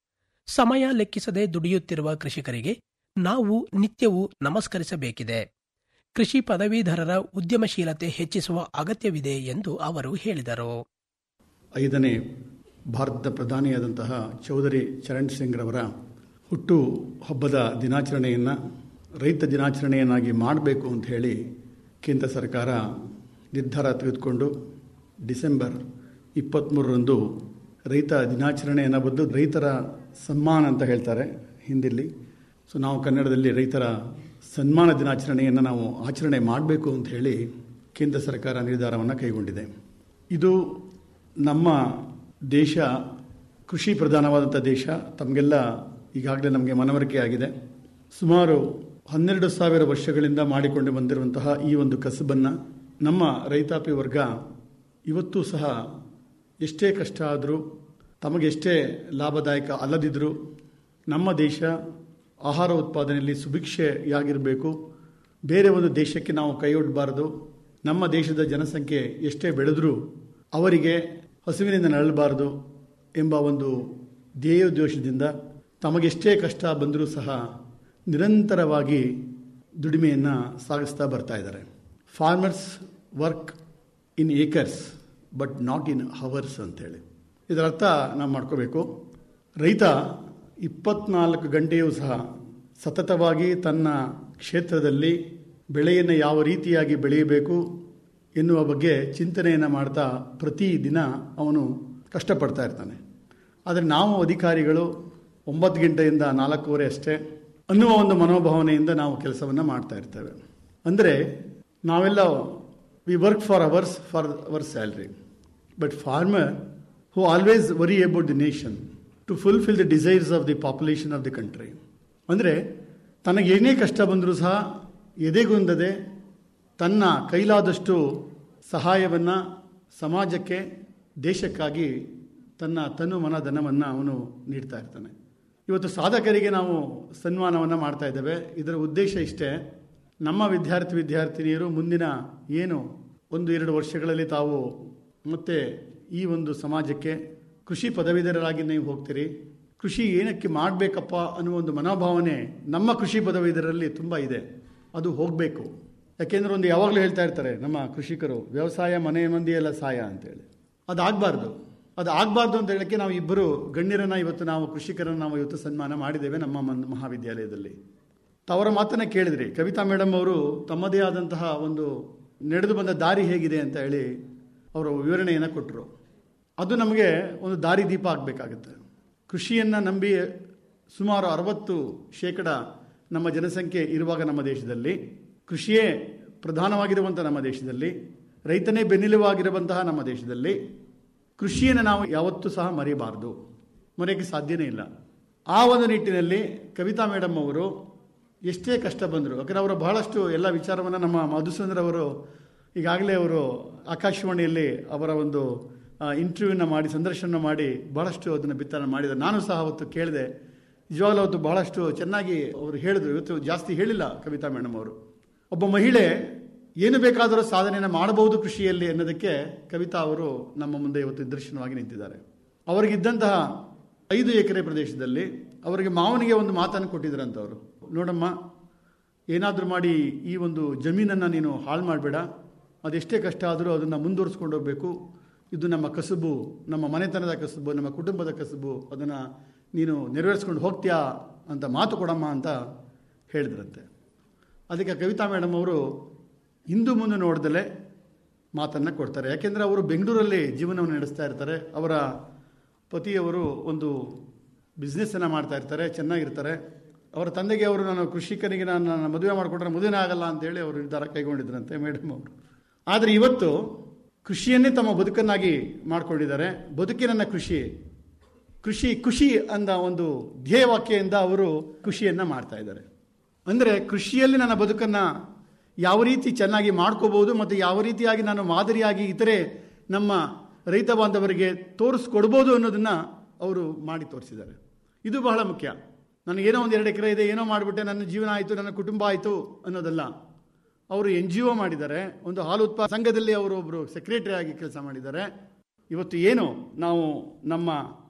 ಸಮಯ ಲೆಕ್ಕಿಸದೆ ದುಡಿಯುತ್ತಿರುವ ಕೃಷಿಕರಿಗೆ ನಾವು ನಿತ್ಯವೂ ನಮಸ್ಕರಿಸಬೇಕಿದೆ ಕೃಷಿ ಪದವೀಧರರ ಉದ್ಯಮಶೀಲತೆ ಹೆಚ್ಚಿಸುವ ಅಗತ್ಯವಿದೆ ಎಂದು ಅವರು ಹೇಳಿದರು ಐದನೇ ಭಾರತದ ಪ್ರಧಾನಿಯಾದಂತಹ ಚೌಧರಿ ಚರಣ್ ಸಿಂಗ್ ರವರ ಹುಟ್ಟು ಹಬ್ಬದ ದಿನಾಚರಣೆಯನ್ನು ರೈತ ದಿನಾಚರಣೆಯನ್ನಾಗಿ ಮಾಡಬೇಕು ಅಂತ ಹೇಳಿ ಕೇಂದ್ರ ಸರ್ಕಾರ ನಿರ್ಧಾರ ತೆಗೆದುಕೊಂಡು ಡಿಸೆಂಬರ್ ಇಪ್ಪತ್ತ್ಮೂರರಂದು ರೈತ ದಿನಾಚರಣೆಯನ್ನು ಬದ್ದು ರೈತರ ಸನ್ಮಾನ ಅಂತ ಹೇಳ್ತಾರೆ ಹಿಂದಿಲ್ಲಿ ಸೊ ನಾವು ಕನ್ನಡದಲ್ಲಿ ರೈತರ ಸನ್ಮಾನ ದಿನಾಚರಣೆಯನ್ನು ನಾವು ಆಚರಣೆ ಮಾಡಬೇಕು ಅಂತ ಹೇಳಿ ಕೇಂದ್ರ ಸರ್ಕಾರ ನಿರ್ಧಾರವನ್ನು ಕೈಗೊಂಡಿದೆ ಇದು ನಮ್ಮ ದೇಶ ಕೃಷಿ ಪ್ರಧಾನವಾದಂಥ ದೇಶ ತಮಗೆಲ್ಲ ಈಗಾಗಲೇ ನಮಗೆ ಮನವರಿಕೆ ಆಗಿದೆ ಸುಮಾರು ಹನ್ನೆರಡು ಸಾವಿರ ವರ್ಷಗಳಿಂದ ಮಾಡಿಕೊಂಡು ಬಂದಿರುವಂತಹ ಈ ಒಂದು ಕಸಬನ್ನು ನಮ್ಮ ರೈತಾಪಿ ವರ್ಗ ಇವತ್ತೂ ಸಹ ಎಷ್ಟೇ ಕಷ್ಟ ಆದರೂ ತಮಗೆಷ್ಟೇ ಲಾಭದಾಯಕ ಅಲ್ಲದಿದ್ದರೂ ನಮ್ಮ ದೇಶ ಆಹಾರ ಉತ್ಪಾದನೆಯಲ್ಲಿ ಸುಭಿಕ್ಷೆಯಾಗಿರಬೇಕು ಬೇರೆ ಒಂದು ದೇಶಕ್ಕೆ ನಾವು ಕೈಯೊಡ್ಡಬಾರದು ನಮ್ಮ ದೇಶದ ಜನಸಂಖ್ಯೆ ಎಷ್ಟೇ ಬೆಳೆದರೂ ಅವರಿಗೆ ಹಸುವಿನಿಂದ ನರಳಬಾರದು ಎಂಬ ಒಂದು ಧ್ಯೇಯೋದ್ದೇಶದಿಂದ ತಮಗೆಷ್ಟೇ ಕಷ್ಟ ಬಂದರೂ ಸಹ ನಿರಂತರವಾಗಿ ದುಡಿಮೆಯನ್ನು ಸಾಗಿಸ್ತಾ ಬರ್ತಾ ಇದ್ದಾರೆ farmers work in acres but not in hours ಅಂತೇಳಿ ಇದರ ಅರ್ಥ ನಾವು ಮಾಡ್ಕೋಬೇಕು ರೈತ ಇಪ್ಪತ್ನಾಲ್ಕು ಗಂಟೆಯೂ ಸಹ ಸತತವಾಗಿ ತನ್ನ ಕ್ಷೇತ್ರದಲ್ಲಿ ಬೆಳೆಯನ್ನು ಯಾವ ರೀತಿಯಾಗಿ ಬೆಳೆಯಬೇಕು ಎನ್ನುವ ಬಗ್ಗೆ ಚಿಂತನೆಯನ್ನು ಮಾಡ್ತಾ ಪ್ರತಿದಿನ ಅವನು ಕಷ್ಟಪಡ್ತಾ ಇರ್ತಾನೆ ಆದರೆ ನಾವು ಅಧಿಕಾರಿಗಳು ಒಂಬತ್ತು ಗಂಟೆಯಿಂದ ನಾಲ್ಕೂವರೆ ಅಷ್ಟೇ ಅನ್ನುವ ಒಂದು ಮನೋಭಾವನೆಯಿಂದ ನಾವು ಕೆಲಸವನ್ನು ಮಾಡ್ತಾ ಇರ್ತೇವೆ ಅಂದರೆ ನಾವೆಲ್ಲ we work for hours for our salary but farmer who always worry about the nation to fulfil the desires of the population of the country ಅಂದರೆ ತನಗೆ ಏನೇ ಕಷ್ಟ ಬಂದರೂ ಸಹ ಎದೆಗುಂದದೆ ತನ್ನ ಕೈಲಾದಷ್ಟು ಸಹಾಯವನ್ನು ಸಮಾಜಕ್ಕೆ ದೇಶಕ್ಕಾಗಿ ತನ್ನ ತನು ಮನ ಧನವನ್ನು ಅವನು ನೀಡ್ತಾ ಇರ್ತಾನೆ ಇವತ್ತು ಸಾಧಕರಿಗೆ ನಾವು ಸನ್ಮಾನವನ್ನು ಮಾಡ್ತಾ ಇದ್ದೇವೆ ಇದರ ಉದ್ದೇಶ ಇಷ್ಟೇ ನಮ್ಮ ವಿದ್ಯಾರ್ಥಿ ವಿದ್ಯಾರ್ಥಿನಿಯರು ಮುಂದಿನ ಏನು ಒಂದು ಎರಡು ವರ್ಷಗಳಲ್ಲಿ ತಾವು ಮತ್ತೆ ಈ ಒಂದು ಸಮಾಜಕ್ಕೆ ಕೃಷಿ ಪದವೀಧರರಾಗಿ ನೀವು ಹೋಗ್ತೀರಿ ಕೃಷಿ ಏನಕ್ಕೆ ಮಾಡಬೇಕಪ್ಪ ಅನ್ನುವ ಒಂದು ಮನೋಭಾವನೆ ನಮ್ಮ ಕೃಷಿ ಪದವೀಧರಲ್ಲಿ ತುಂಬ ಇದೆ ಅದು ಹೋಗಬೇಕು ಯಾಕೆಂದ್ರೆ ಒಂದು ಯಾವಾಗಲೂ ಹೇಳ್ತಾ ಇರ್ತಾರೆ ನಮ್ಮ ಕೃಷಿಕರು ವ್ಯವಸಾಯ ಮನೆ ಮಂದಿ ಎಲ್ಲ ಸಹಾಯ ಅಂತೇಳಿ ಅದಾಗಬಾರ್ದು ಅದು ಆಗಬಾರ್ದು ಅಂತ ಹೇಳಕ್ಕೆ ನಾವು ಇಬ್ಬರು ಗಣ್ಯರನ್ನ ಇವತ್ತು ನಾವು ಕೃಷಿಕರನ್ನು ನಾವು ಇವತ್ತು ಸನ್ಮಾನ ಮಾಡಿದ್ದೇವೆ ನಮ್ಮ ಮನ್- ಮಹಾವಿದ್ಯಾಲಯದಲ್ಲಿ ತವರ ಮಾತನ್ನ ಕೇಳಿದ್ರಿ ಕವಿತಾ ಮೇಡಮ್ ಅವರು ತಮ್ಮದೇ ಆದಂತಹ ಒಂದು ನಡೆದು ಬಂದ ದಾರಿ ಹೇಗಿದೆ ಅಂತ ಹೇಳಿ ಅವರು ವಿವರಣೆಯನ್ನು ಕೊಟ್ಟರು ಅದು ನಮಗೆ ಒಂದು ದಾರಿ ದೀಪ ಆಗಬೇಕಾಗುತ್ತೆ ಕೃಷಿಯನ್ನು ನಂಬಿ ಸುಮಾರು ಅರವತ್ತು ಶೇಕಡ ನಮ್ಮ ಜನಸಂಖ್ಯೆ ಇರುವಾಗ ನಮ್ಮ ದೇಶದಲ್ಲಿ ಕೃಷಿಯೇ ಪ್ರಧಾನವಾಗಿರುವಂಥ ನಮ್ಮ ದೇಶದಲ್ಲಿ ರೈತನೇ ಬೆನ್ನೆಲುವಾಗಿರುವಂತಹ ನಮ್ಮ ದೇಶದಲ್ಲಿ ಕೃಷಿಯನ್ನು ನಾವು ಯಾವತ್ತೂ ಸಹ ಮರೆಯಬಾರದು ಮರೆಯೋಕ್ಕೆ ಸಾಧ್ಯನೇ ಇಲ್ಲ ಆ ಒಂದು ನಿಟ್ಟಿನಲ್ಲಿ ಕವಿತಾ ಮೇಡಮ್ ಅವರು ಎಷ್ಟೇ ಕಷ್ಟ ಬಂದರು ಯಾಕಂದರೆ ಅವರು ಬಹಳಷ್ಟು ಎಲ್ಲ ವಿಚಾರವನ್ನು ನಮ್ಮ ಮಧುಸೂದನ್ ಅವರು ಈಗಾಗಲೇ ಅವರು ಆಕಾಶವಾಣಿಯಲ್ಲಿ ಅವರ ಒಂದು ಇಂಟರ್ವ್ಯೂನ ಮಾಡಿ ಸಂದರ್ಶನ ಮಾಡಿ ಬಹಳಷ್ಟು ಅದನ್ನು ಬಿತ್ತನೆ ಮಾಡಿದ್ದಾರೆ ನಾನು ಸಹ ಅವತ್ತು ಕೇಳಿದೆ ನಿಜವಾಗ್ಲೂ ಅವತ್ತು ಬಹಳಷ್ಟು ಚೆನ್ನಾಗಿ ಅವರು ಹೇಳಿದ್ರು ಇವತ್ತು ಜಾಸ್ತಿ ಹೇಳಿಲ್ಲ ಕವಿತಾ ಮೇಡಮ್ ಅವರು ಒಬ್ಬ ಮಹಿಳೆ ಏನು ಬೇಕಾದರೂ ಸಾಧನೆಯನ್ನು ಮಾಡಬಹುದು ಕೃಷಿಯಲ್ಲಿ ಅನ್ನೋದಕ್ಕೆ ಕವಿತಾ ಅವರು ನಮ್ಮ ಮುಂದೆ ಇವತ್ತು ನಿದರ್ಶನವಾಗಿ ನಿಂತಿದ್ದಾರೆ ಅವರಿಗಿದ್ದಂತಹ ಐದು ಎಕರೆ ಪ್ರದೇಶದಲ್ಲಿ ಅವರಿಗೆ ಮಾವನಿಗೆ ಒಂದು ಮಾತನ್ನು ಕೊಟ್ಟಿದ್ರಂತವರು ನೋಡಮ್ಮ ಏನಾದರೂ ಮಾಡಿ ಈ ಒಂದು ಜಮೀನನ್ನು ನೀನು ಹಾಳು ಮಾಡಬೇಡ ಅದೆಷ್ಟೇ ಕಷ್ಟ ಆದರೂ ಅದನ್ನು ಮುಂದುವರಿಸ್ಕೊಂಡು ಹೋಗಬೇಕು ಇದು ನಮ್ಮ ಕಸುಬು ನಮ್ಮ ಮನೆತನದ ಕಸುಬು ನಮ್ಮ ಕುಟುಂಬದ ಕಸುಬು ಅದನ್ನು ನೀನು ನೆರವೇರಿಸ್ಕೊಂಡು ಹೋಗ್ತೀಯಾ ಅಂತ ಮಾತು ಕೊಡಮ್ಮ ಅಂತ ಹೇಳಿದ್ರಂತೆ ಅದಕ್ಕೆ ಕವಿತಾ ಮೇಡಮ್ ಅವರು ಹಿಂದು ಮುಂದೆ ನೋಡ್ದಲೇ ಮಾತನ್ನು ಕೊಡ್ತಾರೆ ಯಾಕೆಂದರೆ ಅವರು ಬೆಂಗಳೂರಲ್ಲಿ ಜೀವನವನ್ನು ನಡೆಸ್ತಾ ಇರ್ತಾರೆ ಅವರ ಪತಿಯವರು ಒಂದು ಬಿಸ್ನೆಸ್ಸನ್ನು ಮಾಡ್ತಾ ಇರ್ತಾರೆ ಚೆನ್ನಾಗಿರ್ತಾರೆ ಅವರ ತಂದೆಗೆ ಅವರು ನಾನು ಕೃಷಿಕನಿಗೆ ನಾನು ನನ್ನ ಮದುವೆ ಮಾಡಿಕೊಟ್ರೆ ಮದುವೆನೇ ಆಗಲ್ಲ ಅಂತೇಳಿ ಅವರು ನಿರ್ಧಾರ ಕೈಗೊಂಡಿದ್ರಂತೆ ಮೇಡಮ್ ಅವರು ಆದರೆ ಇವತ್ತು ಕೃಷಿಯನ್ನೇ ತಮ್ಮ ಬದುಕನ್ನಾಗಿ ಮಾಡ್ಕೊಂಡಿದ್ದಾರೆ ಬದುಕೇ ನನ್ನ ಕೃಷಿ ಕೃಷಿ ಖುಷಿ ಅಂದ ಒಂದು ಧ್ಯೇಯವಾಕ್ಯದಿಂದ ಅವರು ಕೃಷಿಯನ್ನು ಮಾಡ್ತಾ ಇದ್ದಾರೆ ಅಂದರೆ ಕೃಷಿಯಲ್ಲಿ ನನ್ನ ಬದುಕನ್ನು ಯಾವ ರೀತಿ ಚೆನ್ನಾಗಿ ಮಾಡ್ಕೋಬಹುದು ಮತ್ತು ಯಾವ ರೀತಿಯಾಗಿ ನಾನು ಮಾದರಿಯಾಗಿ ಇತರೆ ನಮ್ಮ ರೈತ ಬಾಂಧವರಿಗೆ ತೋರಿಸ್ಕೊಡ್ಬೋದು ಅನ್ನೋದನ್ನು ಅವರು ಮಾಡಿ ತೋರಿಸಿದ್ದಾರೆ ಇದು ಬಹಳ ಮುಖ್ಯ ನನಗೇನೋ ಒಂದು ಎರಡು ಎಕರೆ ಇದೆ ಏನೋ ಮಾಡಿಬಿಟ್ಟೆ ನನ್ನ ಜೀವನ ಆಯಿತು ನನ್ನ ಕುಟುಂಬ ಆಯಿತು ಅನ್ನೋದಲ್ಲ ಅವರು ಎನ್ ಜಿ ಒ ಮಾಡಿದ್ದಾರೆ ಒಂದು ಹಾಲು ಉತ್ಪಾದಕ ಸಂಘದಲ್ಲಿ ಅವರು ಒಬ್ಬರು ಸೆಕ್ರೆಟರಿ ಆಗಿ ಕೆಲಸ ಮಾಡಿದ್ದಾರೆ ಇವತ್ತು ಏನು ನಾವು ನಮ್ಮ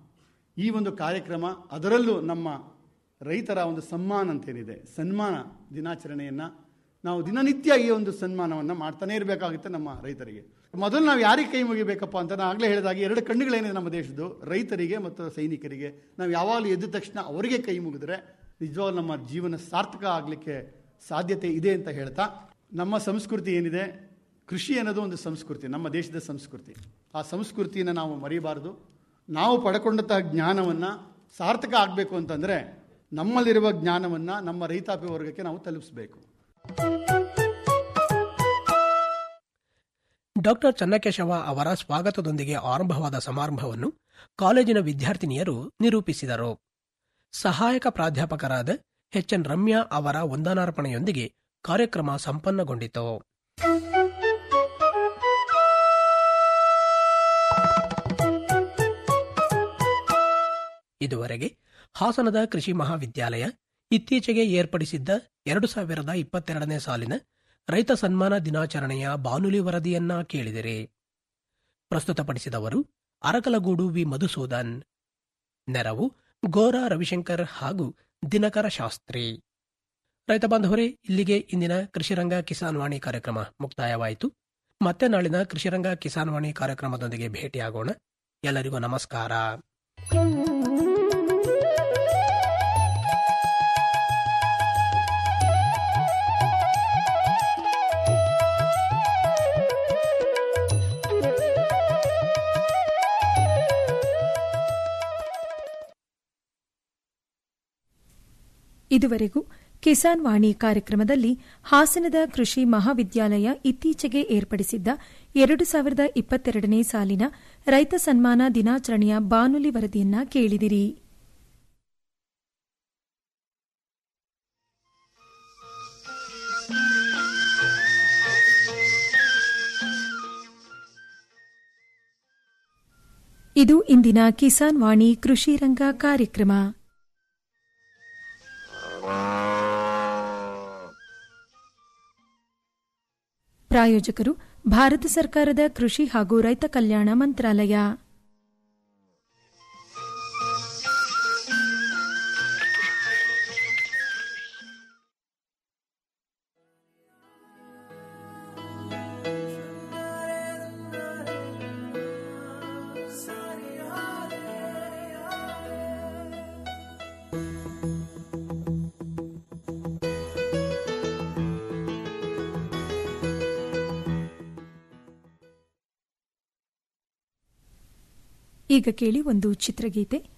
ಈ ಒಂದು ಕಾರ್ಯಕ್ರಮ ಅದರಲ್ಲೂ ನಮ್ಮ ರೈತರ ಒಂದು ಸನ್ಮಾನ ಅಂತೇನಿದೆ ಸನ್ಮಾನ ದಿನಾಚರಣೆಯನ್ನು ನಾವು ದಿನನಿತ್ಯ ಈ ಒಂದು ಸನ್ಮಾನವನ್ನು ಮಾಡ್ತಾನೆ ಇರಬೇಕಾಗುತ್ತೆ ನಮ್ಮ ರೈತರಿಗೆ ಮೊದಲು ನಾವು ಯಾರಿಗೆ ಕೈ ಮುಗಿಬೇಕಪ್ಪ ಅಂತ ನಾನು ಆಗಲೇ ಹೇಳಿದಾಗ ಎರಡು ಕಣ್ಣುಗಳೇನಿದೆ ನಮ್ಮ ದೇಶದ್ದು ರೈತರಿಗೆ ಮತ್ತು ಸೈನಿಕರಿಗೆ ನಾವು ಯಾವಾಗಲೂ ಎದ್ದ ತಕ್ಷಣ ಅವರಿಗೆ ಕೈ ಮುಗಿದ್ರೆ ನಿಜವಾಗ್ಲೂ ನಮ್ಮ ಜೀವನ ಸಾರ್ಥಕ ಆಗಲಿಕ್ಕೆ ಸಾಧ್ಯತೆ ಇದೆ ಅಂತ ಹೇಳ್ತಾ ನಮ್ಮ ಸಂಸ್ಕೃತಿ ಏನಿದೆ ಕೃಷಿ ಅನ್ನೋದು ಒಂದು ಸಂಸ್ಕೃತಿ ನಮ್ಮ ದೇಶದ ಸಂಸ್ಕೃತಿ ಆ ಸಂಸ್ಕೃತಿಯನ್ನು ನಾವು ಮರಿಬಾರ್ದು ನಾವು ಪಡ್ಕೊಂಡಂತಹ ಜ್ಞಾನವನ್ನು ಸಾರ್ಥಕ ಆಗಬೇಕು ಅಂತಂದರೆ ನಮ್ಮಲ್ಲಿರುವ ಜ್ಞಾನವನ್ನು ನಮ್ಮ ರೈತಾಪಿ ವರ್ಗಕ್ಕೆ ನಾವು ತಲುಪಿಸಬೇಕು ಡಾಕ್ಟರ್ ಚನ್ನಕೇಶವ ಅವರ ಸ್ವಾಗತದೊಂದಿಗೆ ಆರಂಭವಾದ ಸಮಾರಂಭವನ್ನು ಕಾಲೇಜಿನ ವಿದ್ಯಾರ್ಥಿನಿಯರು ನಿರೂಪಿಸಿದರು ಸಹಾಯಕ ಪ್ರಾಧ್ಯಾಪಕರಾದ ಎಚ್ಎನ್ ರಮ್ಯಾ ಅವರ ವಂದನಾರ್ಪಣೆಯೊಂದಿಗೆ ಕಾರ್ಯಕ್ರಮ ಸಂಪನ್ನಗೊಂಡಿತು ಇದುವರೆಗೆ ಹಾಸನದ ಕೃಷಿ ಮಹಾವಿದ್ಯಾಲಯ ಇತ್ತೀಚೆಗೆ ಏರ್ಪಡಿಸಿದ್ದ ಎರಡು ಸಾವಿರದ ಇಪ್ಪತ್ತೆರಡನೇ ಸಾಲಿನ ರೈತ ಸನ್ಮಾನ ದಿನಾಚರಣೆಯ ಬಾನುಲಿ ವರದಿಯನ್ನ ಕೇಳಿದಿರಿ ಪ್ರಸ್ತುತಪಡಿಸಿದವರು ಅರಕಲಗೂಡು ವಿ ಮಧುಸೂದನ್ ನೆರವು ಗೋರಾ ರವಿಶಂಕರ್ ಹಾಗೂ ದಿನಕರ ಶಾಸ್ತ್ರಿ ರೈತ ಬಾಂಧವರೇ ಇಲ್ಲಿಗೆ ಇಂದಿನ ಕೃಷಿರಂಗ ಕಿಸಾನ್ ವಾಣಿ ಕಾರ್ಯಕ್ರಮ ಮುಕ್ತಾಯವಾಯಿತು ಮತ್ತೆ ನಾಳಿನ ಕೃಷಿರಂಗ ಕಿಸಾನ್ ವಾಣಿ ಕಾರ್ಯಕ್ರಮದೊಂದಿಗೆ ಭೇಟಿಯಾಗೋಣ ಎಲ್ಲರಿಗೂ ನಮಸ್ಕಾರ ಇದುವರೆಗೂ ಕಿಸಾನ್ ವಾಣಿ ಕಾರ್ಯಕ್ರಮದಲ್ಲಿ ಹಾಸನದ ಕೃಷಿ ಮಹಾವಿದ್ಯಾಲಯ ಇತ್ತೀಚೆಗೆ ಏರ್ಪಡಿಸಿದ್ದ ಎರಡು ಸಾವಿರದ ಇಪ್ಪತ್ತೆರಡನೇ ಸಾಲಿನ ರೈತ ಸನ್ಮಾನ ದಿನಾಚರಣೆಯ ಬಾನುಲಿ ವರದಿಯನ್ನ ಕೇಳಿದಿರಿ ಇದು ಇಂದಿನ ಕಿಸಾನ್ ವಾಣಿ ಕೃಷಿ ರಂಗ ಕಾರ್ಯಕ್ರಮ ಪ್ರಾಯೋಜಕರು ಭಾರತ ಸರ್ಕಾರದ ಕೃಷಿ ಹಾಗೂ ರೈತ ಕಲ್ಯಾಣ ಮಂತ್ರಾಲಯ ಈಗ ಕೇಳಿ ಒಂದು ಚಿತ್ರಗೀತೆ